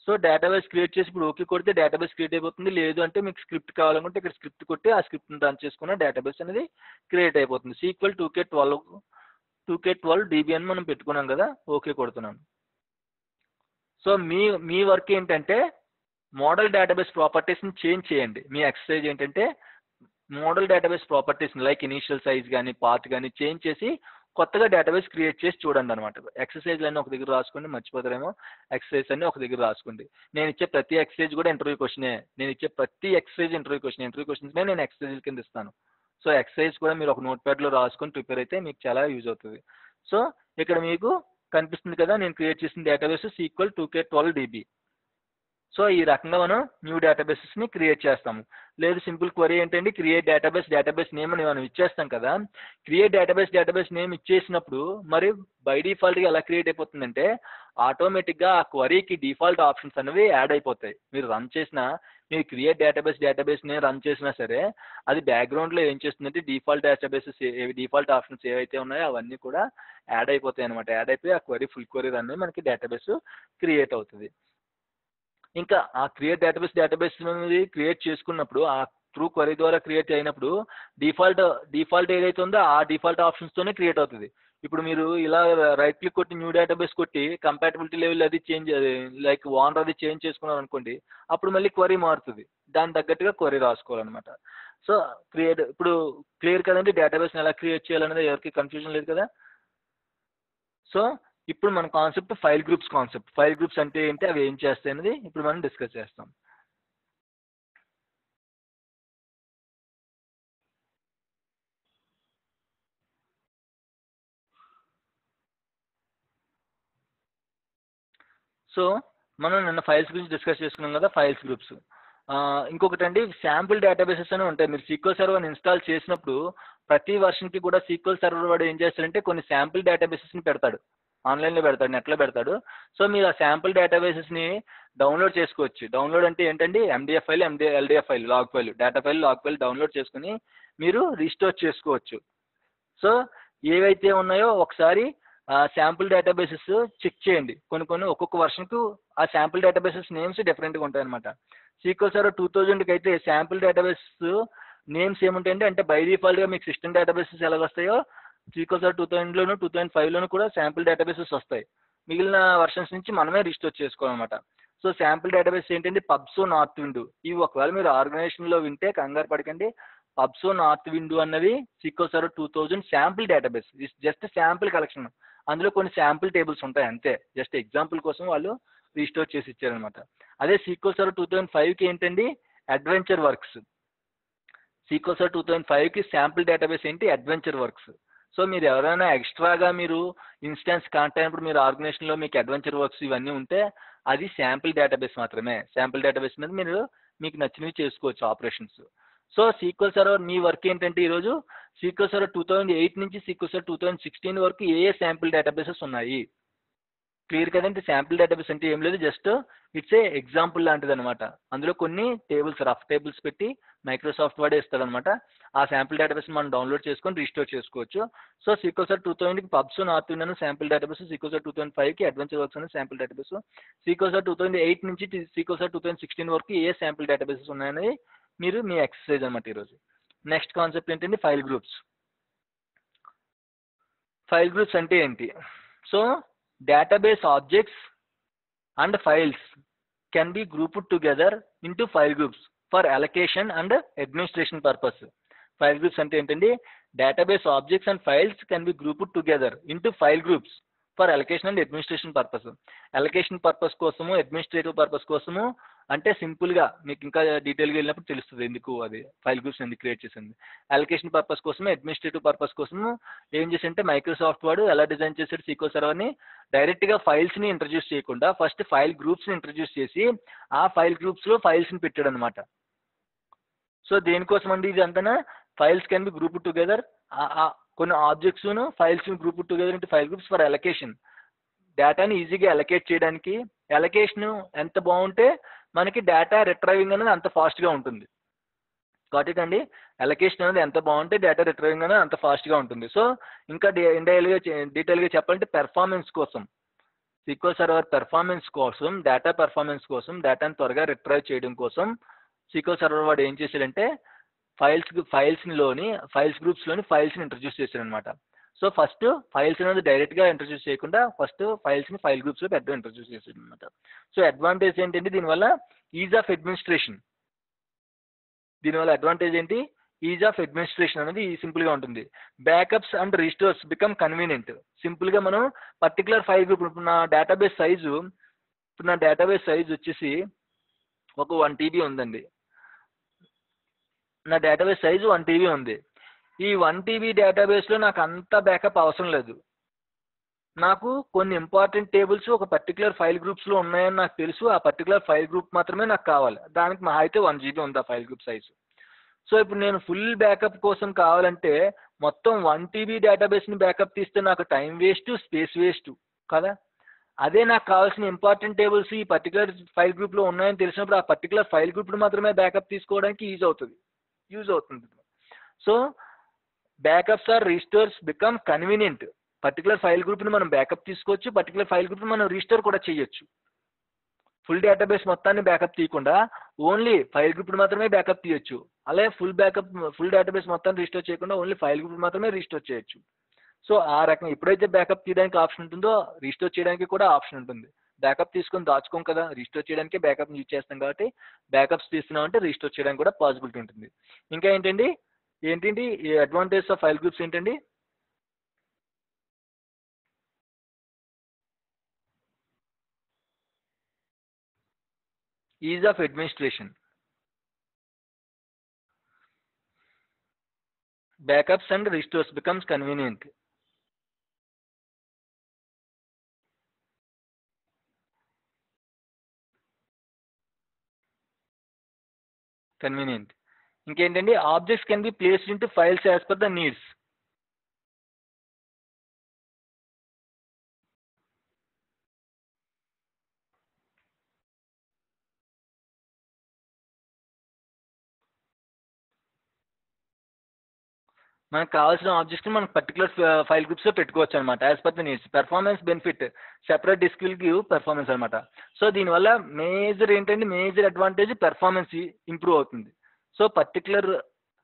సో డేటాబేస్ క్రియేట్ చేసి ఇప్పుడు ఓకే కొడితే డేటాబేస్ క్రియేట్ అయిపోతుంది లేదు అంటే మీకు స్క్రిప్ట్ కావాలనుకుంటే ఇక్కడ స్క్రిప్ట్ కొట్టి ఆ స్క్రిప్ట్ని రన్ చేసుకున్న డేటాబేస్ అనేది క్రియేట్ అయిపోతుంది SQL two K twelve two K twelve DB అని మనం పెట్టుకున్నాం కదా ఓకే కొడుతున్నాను సో మీ మీ వర్క్ ఏంటంటే మోడల్ డేటాబేస్ ప్రాపర్టీస్ని చేంజ్ చేయండి మీ ఎక్సర్సైజ్ ఏంటంటే మోడల్ డేటాబేస్ ప్రాపర్టీస్ని లైక్ ఇనీషియల్ సైజ్ కానీ పాత్ కానీ చేంజ్ చేసి కొత్తగా డేటాబేస్ క్రియేట్ చేసి చూడండి అనమాట ఎక్సర్సైజ్ అన్నీ ఒక దగ్గర రాసుకోండి మర్చిపోతారేమో ఎక్సర్సైజ్ అన్ని ఒక దగ్గర రాసుకోండి నేను ఇచ్చే ప్రతి ఎక్సర్సైజ్ కూడా ఇంటర్వ్యూ క్వశ్చనే నేను ఇచ్చే ప్రతి ఎక్సర్సైజ్ ఇంటర్వ్యూ క్వశ్చన్ ఇంటర్వ్యూ క్వశ్చన్స్నే నేను ఎక్సర్సైజ్ కింద ఇస్తాను సో ఎక్సర్సైజ్ కూడా మీరు ఒక నోట్ ప్యాడ్లో రాసుకొని ప్రిపేర్ అయితే మీకు చాలా యూజ్ అవుతుంది సో ఇక్కడ మీకు కనిపిస్తుంది కదా నేను క్రియేట్ చేసిన database SQL two K twelve DB so ఈ రకంగా మనం న్యూ డేటాబేసెస్ని క్రియేట్ చేస్తాము లేదు సింపుల్ క్వరీ ఏంటంటే క్రియేట్ డేటాబేస్ డేటాబేస్ నేమ్ అని మనం ఇచ్చేస్తాం కదా క్రియేట్ డేటాబేస్ డేటాబేస్ నేమ్ ఇచ్చేసినప్పుడు మరి బై డిఫాల్ట్గా ఎలా క్రియేట్ అయిపోతుందంటే ఆటోమేటిక్గా ఆ క్వరీకి డిఫాల్ట్ ఆప్షన్స్ అనేవి యాడ్ అయిపోతాయి మీరు రన్ చేసిన మీరు క్రియేట్ డేటాబేస్ డేటాబేస్ని రన్ చేసినా సరే అది బ్యాక్గ్రౌండ్లో ఏం చేస్తుందంటే డిఫాల్ట్ డేటాబేసెస్ డిఫాల్ట్ ఆప్షన్స్ ఏవైతే ఉన్నాయో అవన్నీ కూడా యాడ్ అయిపోతాయి అనమాట యాడ్ అయిపోయి ఆ క్వరీ ఫుల్ క్వరీ రన్ అయ్యి మనకి డేటాబేస్ క్రియేట్ అవుతుంది ఇంకా ఆ క్రియేట్ డేటాబేస్ డేటాబేస్ అనేది క్రియేట్ చేసుకున్నప్పుడు ఆ త్రూ క్వరీ ద్వారా క్రియేట్ అయినప్పుడు డిఫాల్ట్ డిఫాల్ట్ ఏదైతే ఉందో ఆ డిఫాల్ట్ ఆప్షన్స్తోనే క్రియేట్ అవుతుంది ఇప్పుడు మీరు ఇలా రైట్ క్లిక్ కొట్టి న్యూ డేటాబేస్ కొట్టి కంపాటబిలిటీ లెవెల్ అది చేంజ్ లైక్ ఓనర్ అది చేంజ్ చేసుకున్నారు అనుకోండి అప్పుడు మళ్ళీ క్వరీ మారుతుంది దాని తగ్గట్టుగా క్వరీ రాసుకోవాలన్నమాట సో క్రియేట్ ఇప్పుడు క్లియర్ కదండి డేటాబేస్ని ఎలా క్రియేట్ చేయాలనేది ఎవరికి కన్ఫ్యూజన్ లేదు కదా సో ఇప్పుడు మన concept file groups concept file groups అంటే ఏంటి అవి ఏం చేస్తాయి అనేది ఇప్పుడు మనం డిస్కస్ చేస్తాం సో మనం నిన్న ఫైల్స్ గురించి డిస్కస్ చేసుకున్నాం కదా ఫైల్స్ గ్రూప్స్ ఇంకొకటి అండి శాంపుల్ డేటాబేసెస్ అని ఉంటాయి మీరు సీక్వల్ సర్వర్ ఇన్స్టాల్ చేసినప్పుడు ప్రతి వర్షన్కి కూడా సీక్వల్ సర్వర్ వాడు ఏం చేస్తాడంటే కొన్ని శాంపుల్ డేటాబేసెస్ని పెడతాడు ఆన్లైన్లో పెడతాడు నెట్లో పెడతాడు సో మీరు ఆ శాంపుల్ డేటాబేసెస్ని డౌన్లోడ్ చేసుకోవచ్చు డౌన్లోడ్ అంటే ఏంటండి MDF file MD LDF file log file data file log file download చేసుకుని మీరు రీస్టోర్ చేసుకోవచ్చు సో ఏవైతే ఉన్నాయో ఒకసారి ఆ శాంపుల్ డేటాబేసెస్ చెక్ చేయండి కొన్ని కొన్ని ఒక్కొక్క వర్షన్కు ఆ శాంపుల్ డేటాబేసెస్ నేమ్స్ డిఫరెంట్గా ఉంటాయి అనమాట సీక్వల్ సర్వర్ టూ థౌజండ్కి అయితే శాంపుల్ డేటాబేస్ నేమ్స్ ఏముంటాయండి అంటే బై డిఫాల్ట్గా మీకు సిస్టమ్ డేటాబేసెస్ ఎలా వస్తాయో సీక్వల్ సర్వర్ టూ థౌజండ్లోను టూ థౌజండ్ ఫైవ్లోను కూడా శాంపుల్ డేటాబేసెస్ వస్తాయి మిగిలిన వర్షన్స్ నుంచి మనమే రిస్టోర్ చేసుకోవాలన్నమాట సో శాంపుల్ డేటాబేస్ ఏంటంటే పబ్సో నార్త్ విండో ఇవి ఒకవేళ మీరు ఆర్గనైజేషన్లో వింటే కంగారు పడకండి పబ్సో నార్త్ విండో అన్నది SQL server two thousand sample database just sample collection అందులో కొన్ని శాంపుల్ టేబుల్స్ ఉంటాయి అంతే జస్ట్ ఎగ్జాంపుల్ కోసం వాళ్ళు రీస్టోర్ చేసి ఇచ్చారనమాట అదే సీక్వల్ సర్వర్ టూ థౌజండ్ ఫైవ్కి ఏంటండి adventure works SQL server two thousand ఫైవ్కి శాంపుల్ డేటాబేస్ ఏంటి అడ్వెంచర్ వర్క్స్ సో మీరు ఎవరైనా ఎక్స్ట్రాగా మీరు ఇన్స్టెన్స్ కనెక్ట్ అయినప్పుడు మీరు ఆర్గనైజేషన్లో మీకు అడ్వెంచర్ వర్క్స్ ఇవన్నీ ఉంటే అది శాంపుల్ డేటాబేస్ మాత్రమే శాంపుల్ డేటాబేస్ మీద మీరు మీకు నచ్చినవి చేసుకోవచ్చు ఆపరేషన్స్ సో సీక్వల్ సర్వర్ మీ వర్క్ ఏంటంటే ఈరోజు SQL server two thousand eight నుంచి SQL server two thousand sixteen వరకు ఏ ఏ శాంపుల్ డేటాబేసెస్ ఉన్నాయి క్లియర్ కదంటే శాంపుల్ డేటాబేస్ అంటే ఏం లేదు జస్ట్ ఇట్స్ ఏ ఎగ్జాంపుల్ లాంటిది అనమాట అందులో కొన్ని టేబుల్స్ రఫ్ టేబుల్స్ పెట్టి మైక్రోసాఫ్ట్ వాడే ఇస్తాడనమాట ఆ శాంపుల్ డేటాబేస్ మనం డౌన్లోడ్ చేసుకొని రిస్టోర్ చేసుకోవచ్చు సో సీక్వల్ సర్ టూ థౌసండ్కి pubs Northwind sample database SQL sir two thousand ఫైవ్కి అడ్వెంచర్ వర్క్స్ అనే sample database SQL sir two thousand eight నుంచి SQL sir two thousand sixteen వరకు ఏ sample databases ఉన్నాయని మీరు మీ ఎక్సర్సైజ్ అనమాట ఈరోజు నెక్స్ట్ కాన్సెప్ట్ ఏంటంటే ఫైల్ గ్రూప్స్ ఫైల్ గ్రూప్స్ అంటే ఏంటి so database objects and files can be grouped together into file groups for allocation and administration purpose. File groups అంటే ఏంటండి database objects and files can be grouped together into file groups for allocation and administration purpose. Allocation purpose కోసము administrative purpose కోసము అంటే సింపుల్గా మీకు ఇంకా డీటెయిల్గా వెళ్ళినప్పుడు తెలుస్తుంది ఎందుకు అది ఫైల్ గ్రూప్స్ ఎందుకు క్రియేట్ చేసింది అలొకేషన్ పర్పస్ కోసము అడ్మినిస్ట్రేటివ్ పర్పస్ కోసము ఏం చేసింటే మైక్రోసాఫ్ట్ వాడు ఎలా డిజైన్ చేశాడు సీక్వల్ సర్వర్ని డైరెక్ట్గా ఫైల్స్ని ఇంట్రడ్యూస్ చేయకుండా ఫస్ట్ ఫైల్ గ్రూప్స్ని ఇంట్రడ్యూస్ చేసి ఆ ఫైల్ గ్రూప్స్లో ఫైల్స్ని పెట్టాడు అనమాట సో దేనికోసం అండి ఇది అంతనా files can be group together కొన్ని ఆబ్జెక్ట్స్ను ఫైల్స్ని group together into file groups for allocation డేటాని ఈజీగా అలొకేట్ చేయడానికి అలొకేషన్ ఎంత బాగుంటే మనకి డేటా రిట్రైవింగ్ అనేది అంత ఫాస్ట్గా ఉంటుంది కాబట్టి అండి అలొకేషన్ అనేది ఎంత బాగుంటే డేటా రిట్రైవింగ్ అనేది అంత ఫాస్ట్గా ఉంటుంది సో ఇంకా ఇండైల్గా డీటెయిల్గా చెప్పాలంటే పెర్ఫార్మెన్స్ కోసం సీక్వల్ సర్వర్ పెర్ఫార్మెన్స్ కోసం డేటా పెర్ఫార్మెన్స్ కోసం డేటాను త్వరగా రిట్రైవ్ చేయడం కోసం సీక్వల్ సర్వర్ వాడు ఏం చేశాడంటే ఫైల్స్ ఫైల్స్లోని ఫైల్స్ గ్రూప్స్లోని ఫైల్స్ని ఇంట్రడ్యూస్ చేశాడు అనమాట సో ఫస్ట్ ఫైల్స్ అనేది డైరెక్ట్గా ఇంట్రడ్యూస్ చేయకుండా ఫస్ట్ ఫైల్స్ని ఫైల్ గ్రూప్స్లో పెద్ద ఇంట్రడ్యూస్ చేసాడు అనమాట సో అడ్వాంటేజ్ ఏంటంటే దీనివల్ల ఈజ్ ఆఫ్ అడ్మినిస్ట్రేషన్ దీనివల్ల అడ్వాంటేజ్ ఏంటి ఈజ్ ఆఫ్ అడ్మినిస్ట్రేషన్ అనేది సింపుల్గా ఉంటుంది backups and restores become convenient సింపుల్గా మనం పర్టికులర్ ఫైల్ గ్రూప్ ఇప్పుడు నా డేటాబేస్ సైజు ఇప్పుడు నా డేటాబేస్ సైజ్ వచ్చేసి ఒక వన్ టీబీ ఉందండి నా డేటాబేస్ సైజు వన్ టీబీ ఉంది ఈ వన్ టీబీ డేటాబేస్లో నాకు అంత బ్యాకప్ అవసరం లేదు నాకు కొన్ని ఇంపార్టెంట్ టేబుల్స్ ఒక పర్టికులర్ ఫైల్ గ్రూప్స్లో ఉన్నాయని నాకు తెలుసు ఆ పర్టికులర్ ఫైల్ గ్రూప్ మాత్రమే నాకు కావాలి దానికి మహా అయితే వన్ జీబీ ఉంది ఆ ఫైల్ గ్రూప్ సైజు సో ఇప్పుడు నేను ఫుల్ బ్యాకప్ కోసం కావాలంటే మొత్తం వన్ టీబీ డేటాబేస్ని బ్యాకప్ తీస్తే నాకు టైం వేస్ట్ స్పేస్ వేస్ట్ కదా అదే నాకు కావాల్సిన ఇంపార్టెంట్ టేబుల్స్ ఈ పర్టికులర్ ఫైల్ గ్రూప్లో ఉన్నాయని తెలిసినప్పుడు ఆ పర్టికులర్ ఫైల్ గ్రూప్ను మాత్రమే బ్యాకప్ తీసుకోవడానికి యూజ్ అవుతుంది యూజ్ అవుతుంది so backups or restores become convenient particular file గ్రూప్ని మనం బ్యాకప్ తీసుకోవచ్చు పర్టికులర్ ఫైల్ గ్రూప్ని మనం రీస్టోర్ కూడా చేయొచ్చు ఫుల్ డేటాబేస్ మొత్తాన్ని బ్యాకప్ తీయకుండా ఓన్లీ ఫైల్ గ్రూప్ని మాత్రమే బ్యాకప్ తీయొచ్చు అలాగే ఫుల్ బ్యాకప్ ఫుల్ డేటాబేస్ మొత్తాన్ని రీస్టోర్ చేయకుండా ఓన్లీ ఫైల్ గ్రూప్ మాత్రమే రీస్టోర్ చేయొచ్చు సో ఆ రకంగా ఎప్పుడైతే బ్యాకప్ తీయడానికి ఆప్షన్ ఉంటుందో రీస్టోర్ చేయడానికి కూడా ఆప్షన్ ఉంటుంది బ్యాకప్ తీసుకొని దాచుకోం కదా రీస్టోర్ చేయడానికి బ్యాకప్ యూజ్ చేస్తాం కాబట్టి బ్యాకప్స్ తీస్తున్నాం అంటే రీస్టోర్ చేయడానికి కూడా పాసిబిలిటీ ఉంటుంది ఇంకా ఏంటండి ఏంటండి ఈ అడ్వాంటేజ్ ఆఫ్ ఫైల్ గ్రూప్స్ ఏంటండి ease of administration. Backups and restores becomes convenient. Convenient. ఇంకేంటండి objects can be placed into files as per the needs మనకు కావాల్సిన ఆబ్జెక్ట్స్ని మనం పర్టికులర్ ఫైల్ గ్రూప్స్లో పెట్టుకోవచ్చు అనమాట as per the needs performance benefit separate disk will give performance అనమాట so దీనివల్ల మేజర్ ఏంటంటే మేజర్ అడ్వాంటేజ్ పెర్ఫార్మెన్స్ ఇంప్రూవ్ అవుతుంది సో పర్టికులర్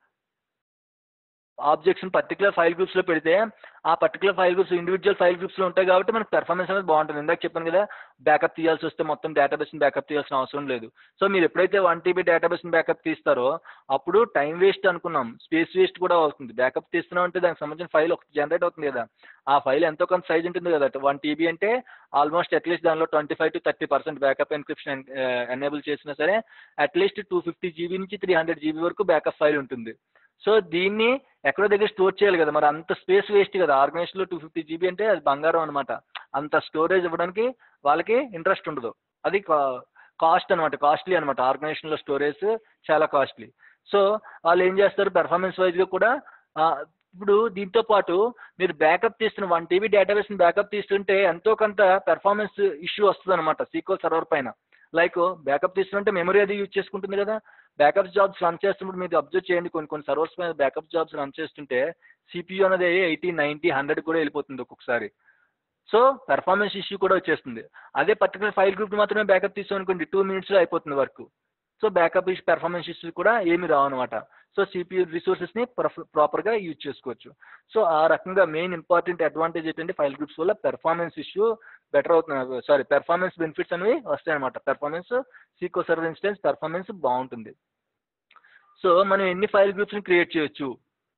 ఆబ్జెక్ట్స్ని పర్టికులర్ ఫైల్ గ్రూప్స్లో పెడితే ఆ particular file groups individual file గ్రూప్స్లో ఉంటాయి కాబట్టి మనకు పెర్ఫార్మెన్స్ అనేది బాగుంటుంది ఇందాక చెప్పాను కదా బ్యాకప్ తీయాల్సి వస్తే మొత్తం డేటాబేస్ని బ్యాకప్ తీయాల్సిన అవసరం లేదు సో మీరు ఎప్పుడైతే వన్ టీబీ డేటాబేస్ని బ్యాకప్ తీస్తారో అప్పుడు టైం వేస్ట్ అనుకున్నాం స్పేస్ వేస్ట్ కూడా అవుతుంది బ్యాకప్ తీస్తున్నాం అంటే దానికి సంబంధించిన ఫైల్ ఒక జనరేట్ అవుతుంది కదా ఆ ఫైల్ ఎంతో కొంత సైజ్ ఉంటుంది కదా వన్ టీబీ అంటే ఆల్మోస్ట్ అట్లీస్ట్ దానిలో twenty five to thirty percent backup encryption enable చేసినా సరే అట్లీస్ట్ టూ ఫిఫ్టీ జీబీ నుంచి త్రీ హండ్రెడ్ జీబీ వరకు బ్యాకప్ ఫైల్ ఉంటుంది సో దీన్ని ఎక్కడో దగ్గర స్టోర్ చేయాలి కదా మరి అంత స్పేస్ వేస్ట్ కదా ఆర్గనైజేషన్లో టూ ఫిఫ్టీ జీబీ అంటే అది బంగారం అనమాట అంత స్టోరేజ్ ఇవ్వడానికి వాళ్ళకి ఇంట్రెస్ట్ ఉండదు అది కాస్ట్ అనమాట కాస్ట్లీ అనమాట ఆర్గనైజేషన్లో స్టోరేజ్ చాలా కాస్ట్లీ సో వాళ్ళు ఏం చేస్తారు పెర్ఫార్మెన్స్ వైజ్గా కూడా ఇప్పుడు దీంతో పాటు మీరు బ్యాకప్ తీస్తున్న వన్ టీబీ డేటాబేస్ని బ్యాకప్ తీస్తుంటే ఎంతో కొంత పెర్ఫార్మెన్స్ ఇష్యూ వస్తుంది అనమాట సీక్వల్ సర్వర్ పైన లైక్ బ్యాకప్ తీసుకుంటే మెమరీ అది యూజ్ చేసుకుంటుంది కదా బ్యాకప్ జాబ్స్ రన్ చేస్తున్నప్పుడు మీరు అబ్జర్వ్ చేయండి కొన్ని కొన్ని సర్వర్స్ మీద బ్యాకప్ జాబ్స్ రన్ చేస్తుంటే సిపియూ అనేది ఎయిటీ నైంటీ హండ్రెడ్ కూడా వెళ్ళిపోతుంది ఒక్కొక్కసారి సో పెర్ఫార్మెన్స్ ఇష్యూ కూడా వచ్చేస్తుంది అదే పర్టికులర్ ఫైల్ గ్రూప్ మాత్రమే బ్యాకప్ తీసుకోనుకోండి టూ మినిట్స్లో అయిపోతుంది work so backup issue performance issue కూడా ఏమి రావు అనమాట సో సిపియూ రిసోర్సెస్ని ప్రాపర్గా యూజ్ చేసుకోవచ్చు సో ఆ రకంగా మెయిన్ ఇంపార్టెంట్ అడ్వాంటేజ్ ఏంటంటే ఫైల్ గ్రూప్స్ వల్ల పెర్ఫార్మెన్స్ ఇష్యూ బెటర్ అవుతుంది సారీ పెర్ఫార్మెన్స్ బెనిఫిట్స్ అనేవి వస్తాయన్నమాట performance SQL server instance performance బాగుంటుంది సో మనం ఎన్ని ఫైల్ గ్రూప్స్ని క్రియేట్ చేయొచ్చు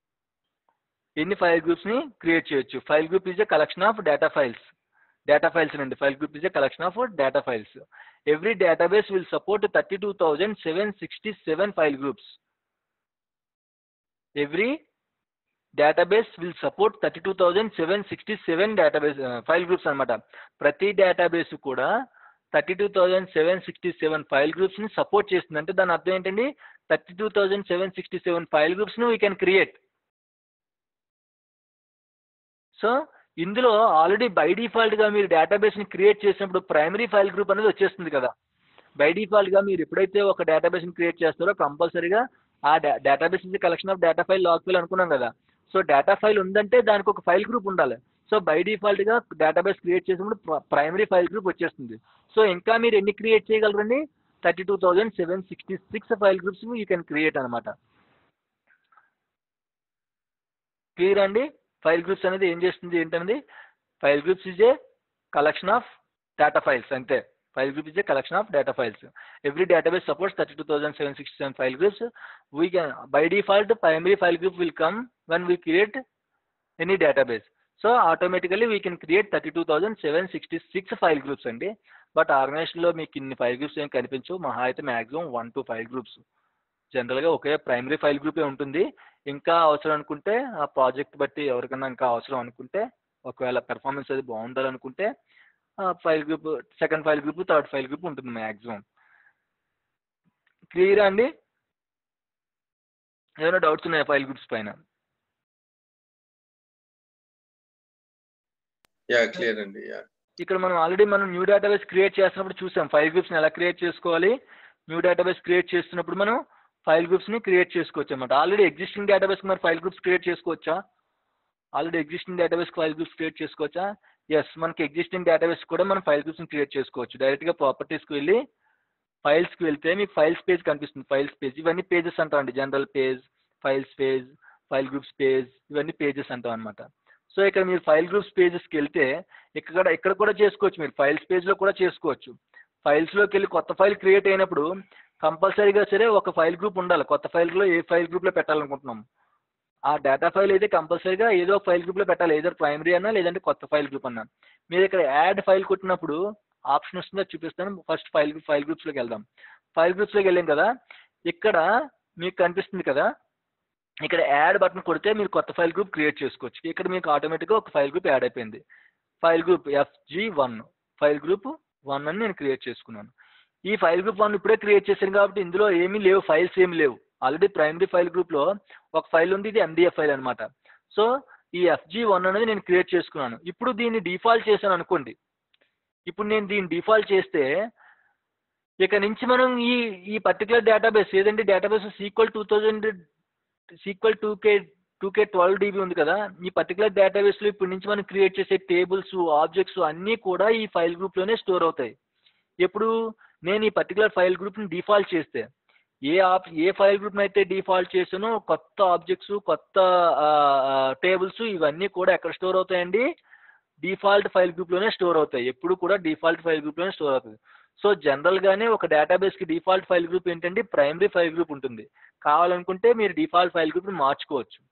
ఎన్ని ఫైల్ గ్రూప్స్ని క్రియేట్ చేయొచ్చు file group is a collection of data files data files అండి file group is a collection of data files every database will support thirty two thousand seven sixty seven file groups every database will support thirty two thousand seven sixty seven database file groups అనమాట ప్రతి database కూడా thirty two thousand seven sixty seven file గ్రూప్స్ని support చేస్తుంది అంటే దాని అర్థం ఏంటండి thirty two thousand seven sixty seven file గ్రూప్స్ని వీ కెన్ క్రియేట్ సో ఇందులో ఆల్రెడీ బై డిఫాల్ట్గా మీరు డేటాబేస్ని క్రియేట్ చేసినప్పుడు ప్రైమరీ ఫైల్ గ్రూప్ అనేది వచ్చేస్తుంది కదా బై డిఫాల్ట్గా మీరు ఎప్పుడైతే ఒక డేటాబేస్ని క్రియేట్ చేస్తారో కంపల్సరీగా ఆ డేటాబేస్ నుంచి collection of data file log file అనుకున్నాం కదా సో డేటా ఫైల్ ఉందంటే దానికి ఒక ఫైల్ గ్రూప్ ఉండాలి సో బై డిఫాల్ట్గా డేటాబేస్ క్రియేట్ చేసినప్పుడు ప్రైమరీ ఫైల్ గ్రూప్ వచ్చేస్తుంది సో ఇంకా మీరు ఎన్ని క్రియేట్ చేయగలరండి thirty two thousand seven sixty six file groups you can create అనమాట క్లియర్ అండి ఫైల్ గ్రూప్స్ అనేది ఏం చేస్తుంది ఏంటనేది file groups is a collection of data files అంతే file group is a collection of data files every database supports thirty two thousand seven sixty seven file groups we can by default primary file group will come one we create any database so automatically we can create thirty two thousand seven sixty six file groups అండి but ఆర్గనైజేషన్లో మీకు ఇన్ని file groups ఏం కనిపించవు మహా అయితే maximum one two file groups జనరల్గా ఒకే ప్రైమరీ ఫైల్ గ్రూపే ఉంటుంది ఇంకా అవసరం అనుకుంటే ఆ ప్రాజెక్ట్ బట్టి ఎవరికైనా ఇంకా అవసరం అనుకుంటే ఒకవేళ పెర్ఫార్మెన్స్ అది బాగుండాలనుకుంటే file group second file group third file group ఉంటుంది మ్యాక్సిమం క్లియరా అండి ఏమైనా డౌట్స్ ఉన్నాయా ఫైల్ గ్రూప్స్ పైన యా క్లియర్ అండి యా ఇక్కడ మనం ఆల్రెడీ మనం న్యూ డేటాబేస్ క్రియేట్ చేస్తున్నప్పుడు చూసాం ఫైల్ గ్రూప్స్ని ఎలా క్రియేట్ చేసుకోవాలి న్యూ డేటాబేస్ క్రియేట్ చేస్తున్నప్పుడు మనం ఫైల్ గ్రూప్స్ని క్రియేట్ చేసుకోవచ్చు అనమాట ఆల్రెడీ ఎగ్జిస్టింగ్ డేటాబేస్కి మరి ఫైల్ గ్రూప్స్ క్రియేట్ చేసుకోవచ్చా ఆల్రెడీ ఎగ్జిస్టింగ్ డేటాబేస్కి ఫైల్ గ్రూప్స్ క్రియేట్ చేసుకోవచ్చా ఎస్ మనకి ఎగ్జిస్టింగ్ డేటాబేస్ కూడా మనం ఫైల్ గ్రూప్స్ని క్రియేట్ చేసుకోవచ్చు డైరెక్ట్గా ప్రాపర్టీస్కి వెళ్ళి ఫైల్స్కి వెళ్తే మీకు ఫైల్స్ పేజ్ కనిపిస్తుంది ఫైల్స్ పేజ్ ఇవన్నీ పేజెస్ అంటామండి general page files page file groups page ఇవన్నీ పేజెస్ అంటాం అనమాట సో ఇక్కడ మీరు ఫైల్ గ్రూప్స్ పేజెస్కి వెళ్తే ఇక్కడ ఇక్కడ కూడా చేసుకోవచ్చు మీరు ఫైల్స్ పేజ్లో కూడా చేసుకోవచ్చు ఫైల్స్లోకి వెళ్ళి కొత్త ఫైల్ క్రియేట్ అయినప్పుడు కంపల్సరీగా సరే ఒక ఫైల్ గ్రూప్ ఉండాలి కొత్త ఫైల్లో ఏ ఫైల్ గ్రూప్లో పెట్టాలనుకుంటున్నాం ఆ డేటా ఫైల్ అయితే కంపల్సరీగా ఏదో ఒక ఫైల్ గ్రూప్లో పెట్టాలి ఏదో ప్రైమరీ అన్నా లేదంటే కొత్త ఫైల్ గ్రూప్ అన్నా మీరు ఇక్కడ యాడ్ ఫైల్ కొట్టినప్పుడు ఆప్షన్ వస్తుందో చూపిస్తాను ఫస్ట్ ఫైల్ ఫైల్ గ్రూప్స్లోకి వెళ్దాం ఫైల్ గ్రూప్స్లోకి వెళ్ళాం కదా ఇక్కడ మీకు కనిపిస్తుంది కదా ఇక్కడ యాడ్ బటన్ కొడితే మీరు కొత్త ఫైల్ గ్రూప్ క్రియేట్ చేసుకోవచ్చు ఇక్కడ మీకు ఆటోమేటిక్గా ఒక ఫైల్ గ్రూప్ యాడ్ అయిపోయింది file group FG one file group one అని నేను క్రియేట్ చేసుకున్నాను ఈ ఫైల్ గ్రూప్ వన్ ఇప్పుడే క్రియేట్ చేశాను కాబట్టి ఇందులో ఏమీ లేవు ఫైల్స్ ఏమి లేవు ఆల్రెడీ ప్రైమరీ ఫైల్ గ్రూప్లో ఒక ఫైల్ ఉంది ఇది ఎండిఎఫ్ ఫైల్ అనమాట సో ఈ ఎఫ్జీ వన్ అనేది నేను క్రియేట్ చేసుకున్నాను ఇప్పుడు దీన్ని డిఫాల్ట్ చేశాను అనుకోండి ఇప్పుడు నేను దీన్ని డిఫాల్ట్ చేస్తే ఇక నుంచి మనం ఈ ఈ పర్టికులర్ డేటాబేస్ ఏదంటే database SQL two thousand SQL two K two K twelve DB ఉంది కదా ఈ పర్టికులర్ డేటాబేస్లో ఇప్పటి నుంచి మనం క్రియేట్ చేసే టేబుల్స్ ఆబ్జెక్ట్స్ అన్నీ కూడా ఈ ఫైల్ గ్రూప్లోనే స్టోర్ అవుతాయి ఎప్పుడు నేను ఈ పర్టికులర్ ఫైల్ గ్రూప్ని డిఫాల్ట్ చేస్తే ఏ ఆప్ ఏ ఫైల్ గ్రూప్ని అయితే డిఫాల్ట్ చేసానో కొత్త ఆబ్జెక్ట్స్ కొత్త టేబుల్స్ ఇవన్నీ కూడా ఎక్కడ స్టోర్ అవుతాయండి డిఫాల్ట్ ఫైల్ గ్రూప్లోనే స్టోర్ అవుతాయి ఎప్పుడు కూడా డిఫాల్ట్ ఫైల్ గ్రూప్లోనే స్టోర్ అవుతుంది సో జనరల్గానే ఒక డేటాబేస్కి డిఫాల్ట్ ఫైల్ గ్రూప్ ఏంటంటే ప్రైమరీ ఫైల్ గ్రూప్ ఉంటుంది కావాలనుకుంటే మీరు డిఫాల్ట్ ఫైల్ గ్రూప్ని మార్చుకోవచ్చు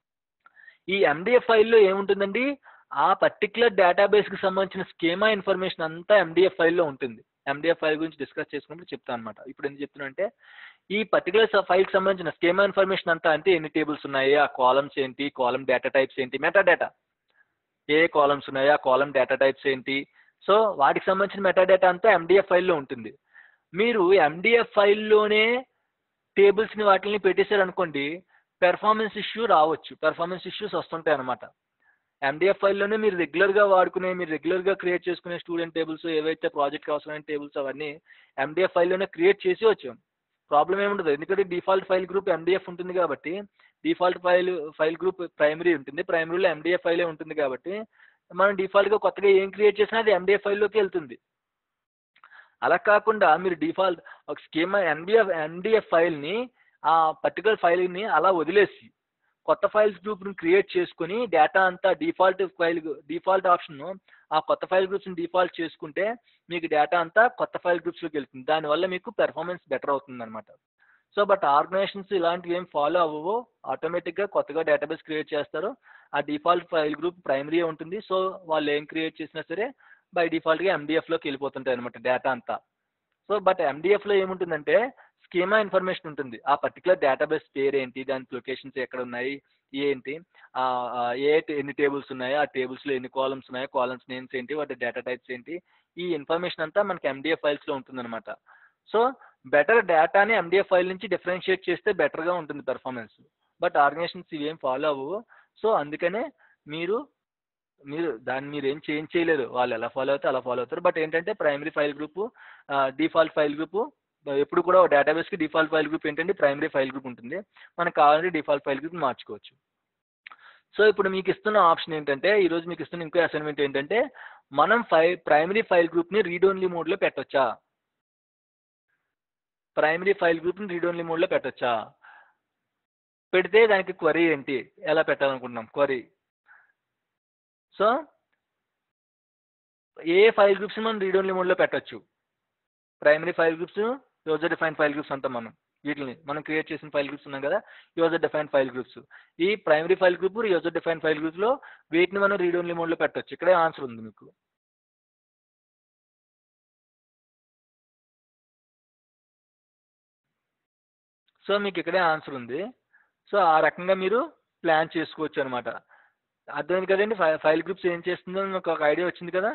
ఈ ఎండిఎఫ్ ఫైల్లో ఏముంటుందండి ఆ పర్టికులర్ డేటాబేస్కి సంబంధించిన స్కీమా ఇన్ఫర్మేషన్ అంతా ఎండిఎఫ్ ఫైల్లో ఉంటుంది ఎండిఎఫ్ ఫైల్ గురించి డిస్కస్ చేసుకున్నప్పుడు చెప్తాను అనమాట ఇప్పుడు ఎందుకు చెప్తున్నా అంటే ఈ పర్టికులర్ ఫైల్కి సంబంధించిన స్కీమా ఇన్ఫర్మేషన్ అంతా అంటే ఎన్ని టేబుల్స్ ఉన్నాయి ఆ కాలమ్స్ ఏంటి కాలం డేటా టైప్స్ ఏంటి మెటా డేటా ఏ కాలమ్స్ ఉన్నాయి ఆ కాలం డేటా టైప్స్ ఏంటి సో వాటికి సంబంధించిన మెటా డేటా అంతా ఎండిఎఫ్ ఫైల్లో ఉంటుంది మీరు ఎండిఎఫ్ ఫైల్లోనే టేబుల్స్ని వాటిని పెట్టేశారు అనుకోండి పెర్ఫార్మెన్స్ ఇష్యూ రావచ్చు పెర్ఫార్మెన్స్ ఇష్యూస్ వస్తుంటాయి అనమాట ఎండిఎఫ్ ఫైల్లోనే మీరు రెగ్యులర్గా వాడుకునే మీరు రెగ్యులర్గా క్రియేట్ చేసుకునే స్టూడెంట్ టేబుల్స్ ఏవైతే ప్రాజెక్ట్కి అవసరమైన టేబుల్స్ అవన్నీ ఎండిఎఫ్ ఫైల్లోనే క్రియేట్ చేసి వచ్చాం ప్రాబ్లం ఏముండదు ఎందుకంటే డిఫాల్ట్ ఫైల్ గ్రూప్ ఎండిఎఫ్ ఉంటుంది కాబట్టి default file file group primary ఉంటుంది ప్రైమరీలో ఎండిఎఫ్ ఫైలే ఉంటుంది కాబట్టి మనం డిఫాల్ట్గా కొత్తగా ఏం క్రియేట్ చేసినా అది ఎండిఎఫ్ ఫైల్లోకి వెళ్తుంది అలా కాకుండా మీరు డిఫాల్ట్ ఒక స్కీమా ఎన్డిఎఫ్ ఎన్డిఎఫ్ ఫైల్ని ఆ పర్టికులర్ ఫైల్ని అలా వదిలేసి కొత్త ఫైల్స్ గ్రూప్ని క్రియేట్ చేసుకుని డేటా అంతా డిఫాల్ట్ ఫైల్ డిఫాల్ట్ ఆప్షన్ ఆ కొత్త ఫైల్ గ్రూప్స్ని డిఫాల్ట్ చేసుకుంటే మీకు డేటా అంతా కొత్త ఫైల్ గ్రూప్స్లోకి వెళ్తుంది దానివల్ల మీకు పెర్ఫార్మెన్స్ బెటర్ అవుతుంది అనమాట సో బట్ ఆర్గనైజేషన్స్ ఇలాంటివి ఏం ఫాలో అవ్వవు ఆటోమేటిక్గా కొత్తగా డేటాబేస్ క్రియేట్ చేస్తారు ఆ డిఫాల్ట్ ఫైల్ గ్రూప్ ప్రైమరీ ఉంటుంది సో వాళ్ళు ఏం క్రియేట్ చేసినా సరే బై డిఫాల్ట్గా ఎండిఎఫ్లోకి వెళ్ళిపోతుంటాయి అనమాట డేటా అంతా సో బట్ ఎండిఎఫ్లో ఏముంటుందంటే స్కీమా ఇన్ఫర్మేషన్ ఉంటుంది ఆ పర్టికులర్ డేటాబేస్ పేరు ఏంటి దాని లొకేషన్స్ ఎక్కడ ఉన్నాయి ఏంటి ఏ ఎన్ని టేబుల్స్ ఉన్నాయి ఆ టేబుల్స్లో ఎన్ని కాలమ్స్ ఉన్నాయి కాలమ్స్ నేమ్స్ ఏంటి వాటి డేటా టైప్స్ ఏంటి ఈ ఇన్ఫర్మేషన్ అంతా మనకి ఎండిఎఫ్ ఫైల్స్లో ఉంటుందన్నమాట సో బెటర్ డేటాని ఎండిఎఫ్ ఫైల్ నుంచి డిఫరెన్షియేట్ చేస్తే బెటర్గా ఉంటుంది పెర్ఫార్మెన్స్ బట్ ఆర్గనైజేషన్స్ ఇవేం ఫాలో అవ్వవు సో అందుకనే మీరు మీరు దాన్ని మీరు ఏం చేంజ్ చేయలేరు వాళ్ళు ఎలా ఫాలో అవుతారు అలా ఫాలో అవుతారు బట్ ఏంటంటే primary file group default file group ఎప్పుడు కూడా డేటాబేస్కి డిఫాల్ట్ ఫైల్ గ్రూప్ ఏంటంటే ప్రైమరీ ఫైల్ గ్రూప్ ఉంటుంది మనకు కావాలంటే డిఫాల్ట్ ఫైల్ గ్రూప్ మార్చుకోవచ్చు సో ఇప్పుడు మీకు ఇస్తున్న ఆప్షన్ ఏంటంటే ఈ రోజు మీకు ఇస్తున్న ఇంకో అసైన్మెంట్ ఏంటంటే మనం ఫైల్ ప్రైమరీ ఫైల్ గ్రూప్ని రీడ్ ఓన్లీ మోడ్లో పెట్టొచ్చా ప్రైమరీ ఫైల్ గ్రూప్ని రీడ్ ఓన్లీ మోడ్లో పెట్టొచ్చా పెడితే దానికి క్వరీ ఏంటి ఎలా పెట్టాలనుకుంటున్నాం క్వరీ సో ఏ ఫైల్ గ్రూప్స్ మనం రీడ్ ఓన్లీ మోడ్లో పెట్టొచ్చు primary file groups user define file groups అంటాం మనం వీటిని మనం క్రియేట్ చేసిన ఫైల్ గ్రూప్స్ ఉన్నాం కదా యూజర్ డిఫైన్ ఫైల్ గ్రూప్స్ ఈ primary file group user define file గ్రూప్లో వీటిని మనం రీడ్ ఓన్లీ మోడ్లో పెట్టొచ్చు ఇక్కడే ఆన్సర్ ఉంది మీకు సో మీకు ఇక్కడే ఆన్సర్ ఉంది సో ఆ రకంగా మీరు ప్లాన్ చేసుకోవచ్చు అనమాట అర్థమైంది కదండి ఫై ఫైల్ గ్రూప్స్ ఏం చేస్తుందో మీకు ఒక ఐడియా వచ్చింది కదా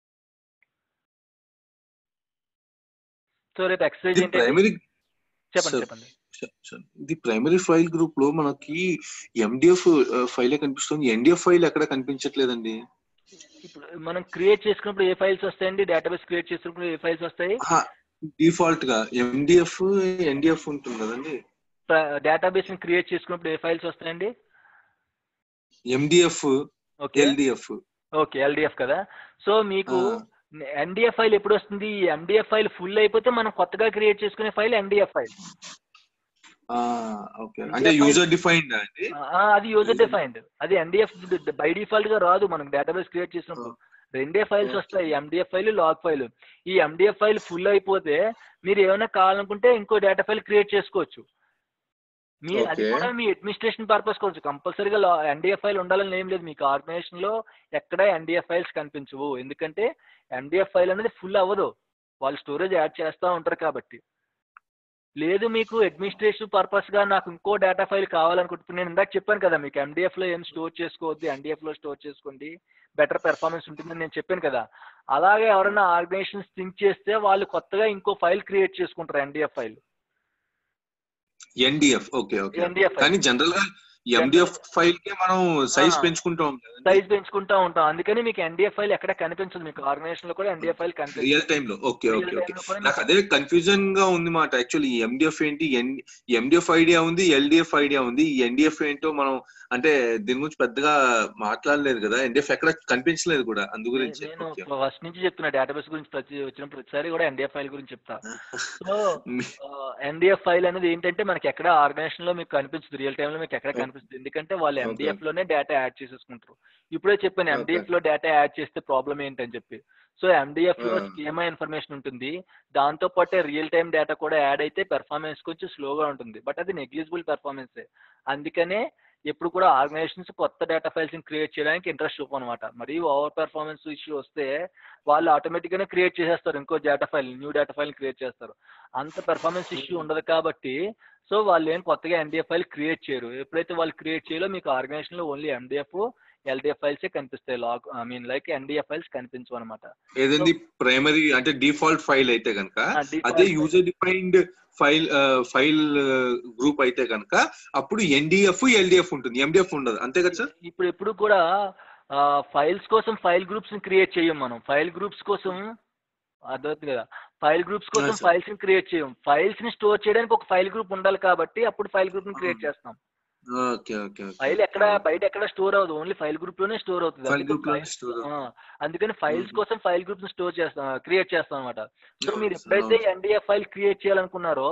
సో రేపు ఎక్సర్సైజ్ ఏంటి ప్రైమరీ చెప్పండి Sir. చెప్పండి ఇది ప్రైమరీ ఫైల్ గ్రూప్ లో మనకి ఎండిఎఫ్ ఫైల్ కనిపిస్తుంది ఎన్డిఎఫ్ ఫైల్ ఎక్కడ కనిపించట్లేదండి ఇప్పుడు మనం క్రియేట్ చేసుకున్నప్పుడు ఏ ఫైల్స్ వస్తాయండి డేటాబేస్ క్రియేట్ చేసుకున్నప్పుడు ఏ ఫైల్స్ వస్తాయి డిఫాల్ట్ గా ఎండిఎఫ్ ఎన్డిఎఫ్ ఉంటుంది కదండి డేటాబేస్ ని క్రియేట్ చేసుకున్నప్పుడు ఏ ఫైల్స్ వస్తాయండి MDF okay LDF okay LDF కదా సో మీకు ఎన్డిఎఫ్ ఫైల్ ఎప్పుడు వస్తుంది ఈ ఎండిఎఫ్ ఫైల్ ఫుల్ అయిపోతే మనం కొత్తగా క్రియేట్ చేసుకునే ఫైల్ ఎన్డిఎఫ్ ఫైల్ ఓకే అంటే యూజర్ డిఫైన్డ్ అండి అది యూజర్ డిఫైన్డ్ అది ఎన్డిఎఫ్ బై డిఫాల్ట్ గా రాదు మనకు డేటాబేస్ క్రియేట్ చేసినప్పుడు రెండే ఫైల్స్ వస్తాయి ఎండిఎఫ్ ఫైల్ లాగ్ ఫైల్ ఈ ఎండిఎఫ్ ఫైల్ ఫుల్ అయిపోతే మీరు ఏమైనా కావాలనుకుంటే ఇంకో డేటా ఫైల్ క్రియేట్ చేసుకోవచ్చు మీ అది Okay. కూడా మీ అడ్మినిస్ట్రేషన్ పర్పస్ కోసం కంపల్సరీగా ఎన్డిఎఫ్ ఫైల్ ఉండాలని ఏం లేదు మీకు ఆర్గనైజేషన్ లో ఎక్కడ ఎన్డిఎఫ్ ఫైల్స్ కనిపించవు ఎందుకంటే ఎన్డిఎఫ్ ఫైల్ అనేది ఫుల్ అవ్వదు వాళ్ళు స్టోరేజ్ యాడ్ చేస్తూ ఉంటారు కాబట్టి లేదు మీకు అడ్మినిస్ట్రేషన్ పర్పస్ గా నాకు ఇంకో డేటా ఫైల్ కావాలనుకుంటున్నాను నేను ఇందాక చెప్పాను కదా మీకు ఎండిఎఫ్ లో ఏం స్టోర్ చేసుకోవద్దు ఎన్డిఎఫ్ లో స్టోర్ చేసుకోండి బెటర్ పెర్ఫార్మెన్స్ ఉంటుందని నేను చెప్పాను కదా అలాగే ఎవరైనా ఆర్గనైజేషన్స్ థింక్ చేస్తే వాళ్ళు కొత్తగా ఇంకో ఫైల్ క్రియేట్ చేసుకుంటారు NDF file NDF okay okay NDF కానీ జనరల్ గా ఎండిఎఫ్ ఫైల్ కి మనం సైజ్ ఆ. పెంచుకుంటాం కదండి సైజ్ పెంచుకుంటా ఉంటాం అందుకని మీకు ఎన్డిఎఫ్ ఫైల్ ఎక్కడ కనిపించదు మీకు ఆర్గనైజేషన్ లో కూడా ఎన్డిఎఫ్ ఫైల్ కనిపించదు రియల్ టైమ్ లో okay Real okay time okay లో కూడా నాకు మీకు- అదే కన్ఫ్యూజన్ గా ఉంది మాట యాక్చువల్లీ ఎండిఎఫ్ ఏంటి ఎండిఎఫ్ ఐడియా ఉంది ఎల్డిఎఫ్ ఐడియా ఉంది ఈ ఎన్డిఎఫ్ ఏంటో మనం అంటే దీని గురించి పెద్దగా మాట్లాడలేదు కదా ఎన్డిఎఫ్ ఎక్కడ కనిపించలేదు కూడా అందు గురించి నేను ఓకే ఫస్ట్ నుంచి చెప్తున్నా డేటాబేస్ గురించి ప్రతి వచ్చిన ప్రతిసారి కూడా ఎన్డిఎఫ్ ఫైల్ గురించి చెప్తా సో ఎన్డిఎఫ్ ఫైల్ అనేది ఏంటంటే మనకి ఎక్కడ ఆర్గనైజేషన్ లో మీకు కనిపించదు రియల్ టైమ్ లో మీకు ఎక్కడ Okay. కనిపిస్తుంది ఎందుకంటే వాళ్ళు Okay. ఎండిఎఫ్ లోనే డేటా యాడ్ చేసేసుకుంటారు ఇప్పుడే చెప్పాను Okay. ఎండిఎఫ్ లో డేటా యాడ్ చేస్తే ప్రాబ్లం ఏంటని చెప్పి సో ఎండిఎఫ్ లో Ah. స్కీమా ఇన్ఫర్మేషన్ ఉంటుంది దాంతో పాటే రియల్ టైం డేటా కూడా యాడ్ అయితే పెర్ఫార్మెన్స్ కొంచెం స్లోగా ఉంటుంది బట్ అది నెగ్లిజిబుల్ పెర్ఫార్మెన్స్ అందుకనే ఎప్పుడు కూడా ఆర్గనైజేషన్స్ కొత్త డేటా ఫైల్స్ క్రియేట్ చేయడానికి ఇంట్రెస్ట్ చూపు అనమాట మరి ఓవర్ పెర్ఫార్మెన్స్ ఇష్యూ వస్తే వాళ్ళు ఆటోమేటిక్ గానే క్రియేట్ చేసేస్తారు ఇంకో data file new data file create చేస్తారు అంత పెర్ఫార్మెన్స్ ఇష్యూ ఉండదు కాబట్టి సో వాళ్ళు ఏం కొత్తగా ఎన్డిఎఫ్ ఫైల్ క్రియేట్ చేయరు ఎప్పుడైతే వాళ్ళు క్రియేట్ చేయాలో మీకు ఆర్గనైజేషన్ లో ఓన్లీ ఎండిఎఫ్ ఎల్డిఎఫ్ ఫైల్స్ కనిపిస్తాయి log I mean like NDF files కనిపించవు అనమాట ఏదండి ప్రైమరీ అంటే డిఫాల్ట్ ఫైల్ అయితే కనుక అదే user defined file file group అయితే కనుక అప్పుడు ఎన్డిఎఫ్ ఎల్డిఎఫ్ ఉంటుంది ఎండిఎఫ్ ఉండదు అంతే కదా సార్ ఇప్పుడు ఎప్పుడు కూడా ఫైల్స్ కోసం ఫైల్ గ్రూప్స్ ని క్రియేట్ చేయం మనం ఫైల్ గ్రూప్స్ కోసం అర్థమవుతుంది కదా ఫైల్ గ్రూప్స్ కోసం sir. ఫైల్స్ ని క్రియేట్ చేయం ఫైల్స్ ని స్టోర్ చేయడానికి ఒక ఫైల్ గ్రూప్ ఉండాలి కాబట్టి అప్పుడు ఫైల్ గ్రూప్ ని క్రియేట్ చేస్తాం ఓకే ఓకే ఫైల్ ఎక్కడ బయట ఎక్కడ స్టోర్ అవ్వదు ఓన్లీ ఫైల్ గ్రూప్ లోనే స్టోర్ అవుతుంది ఫైల్ అందుకే గ్రూప్ లో file- స్టోర్ ఆ, అందుకని ఫైల్స్ Mhm. కోసం ఫైల్ గ్రూప్ ని స్టోర్ చేస్తాం క్రియేట్ చేస్తాం అనమాట సో మీరు అవును, ఎప్పుడైతే అవును. ఎన్డిఎఫ్ ఫైల్ క్రియేట్ చేయాలనుకున్నారో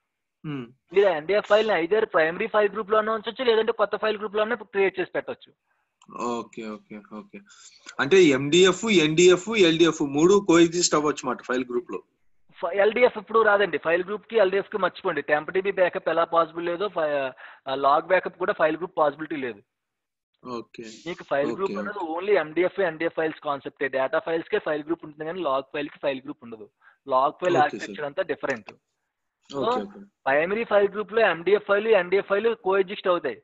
మీరు ఎన్డిఎఫ్ ఫైల్ ని ఐదర్ ప్రైమరీ ఫైల్ గ్రూప్ లోనే ఉంచొచ్చు లేదంటే కొత్త ఫైల్ గ్రూప్ లోనే క్రియేట్ చేసి పెట్టొచ్చు ఓకే ఓకే ఓకే అంటే ఎండిఎఫ్ ఎన్డిఎఫ్ ఎల్డిఎఫ్ మూడు కోఎగ్జిస్ట్ అవ్వచ్చు మాట ఫైల్ గ్రూప్ లో ఎల్డిఎఫ్ ఇప్పుడు రాదండి ఫైల్ గ్రూప్ కి ఎల్డిఎఫ్ కి మర్చిపోండి టెంపటీబీ బ్యాకప్ ఎలా పాసిబుల్ లేదో లాగ్ బ్యాకప్ కూడా ఫైల్ గ్రూప్ పాసిబిలిటీ లేదు ఓకే మీకు ఫైల్ గ్రూప్ Okay. అనేది only MDF NDF files concept data files కే ఫైల్ గ్రూప్ ఉంటుంది కానీ లాగ్ ఫైల్ కి ఫైల్ గ్రూప్ ఉండదు లాగ్ ఫైల్ Okay, ఆర్కిటెక్చర్ అంతా different okay okay primary file group లో MDF file NDF file coexist అవుతాయి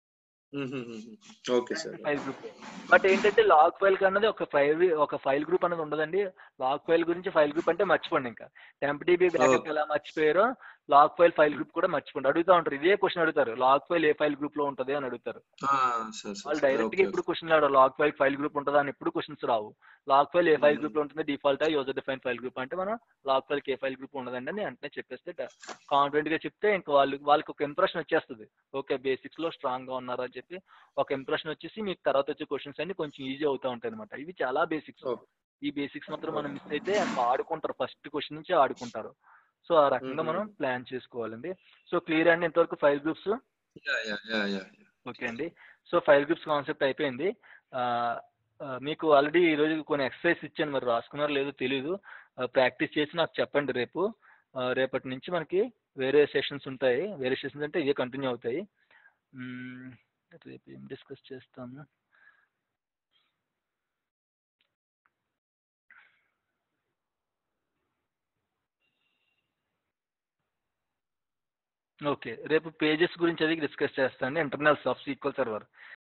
okay sir file group but ఏంటంటే log file అన్నది ఒక ఫైల్ ఒక ఫైల్ గ్రూప్ అనేది ఉండదండి లాగ్ ఫైల్ గురించి ఫైల్ గ్రూప్ అంటే మర్చిపోండి ఇంకా టెంపటీబీ బ్యాకప్ Okay. ఎలా మర్చిపోయారో లాగ్ ఫైల్ ఫైల్ గ్రూప్ కూడా మర్చిపోండి అడుగుతా ఉంటారు ఇదే క్వశ్చన్ అడుగుతారు లాగ్ ఫైల్ ఏ ఫైల్ గ్రూప్ లో ఉంటుంది అని అడుగుతారు సార్ వాళ్ళు డైరెక్ట్ గా ఇప్పుడు క్వశ్చన్ అడగరు లాగ్ ఫైల్ ఫైల్ గ్రూప్ ఉంటుందా అని ఎప్పుడు క్వశ్చన్స్ రావు లాగ్ ఫైల్ ఏ ఫైల్ గ్రూప్ లో ఉంటుంది default user define file group అంటే మనం లాగ్ ఫైల్ ఏ ఫైల్ గ్రూప్ ఉండదండి అని వెంటనే చెప్పేస్తే కాన్ఫిడెంట్ గా చెప్తే ఇంకా వాళ్ళు వాళ్ళకి ఒక ఇంప్రెషన్ వచ్చేస్తుంది ఓకే బేసిక్స్ లో స్ట్రాంగ్ గా ఉన్నారు అని చెప్పి ఒక ఇంప్రెషన్ వచ్చేసి మీకు తర్వాత వచ్చే క్వశ్చన్స్ అన్ని కొంచెం ఈజీ అవుతా ఉంటాయి అనమాట ఇవి చాలా బేసిక్స్ Okay. ఈ బేసిక్స్ మాత్రం మనం మిస్ అయితే ఇంకా ఆడుకుంటారు ఫస్ట్ క్వశ్చన్ నుంచి ఆడుకుంటారు సో ఆ రకంగా Mhm. మనం ప్లాన్ చేసుకోవాలండి సో క్లియర్ అండి ఇంతవరకు ఫైల్ గ్రూప్స్ ఓకే అండి సో ఫైల్ గ్రూప్స్ కాన్సెప్ట్ అయిపోయింది ఆ, ఆ, మీకు ఆల్రెడీ ఈరోజు కొన్ని ఎక్సర్సైజ్ ఇచ్చాను మరి రాసుకున్నారో లేదో తెలీదు ప్రాక్టీస్ చేసి నాకు చెప్పండి రేపు ఆ, రేపటి నుంచి మనకి వేరే సెషన్స్ ఉంటాయి వేరే సెషన్స్ అంటే ఇవే కంటిన్యూ అవుతాయి మ్మ్, రేపు ఏం డిస్కస్ చేస్తాము ఓకే రేపు పేజెస్ గురించి అది డిస్కస్ చేస్తాను ఇంటర్నల్స్ ఆఫ్ సీక్వల్ సర్వర్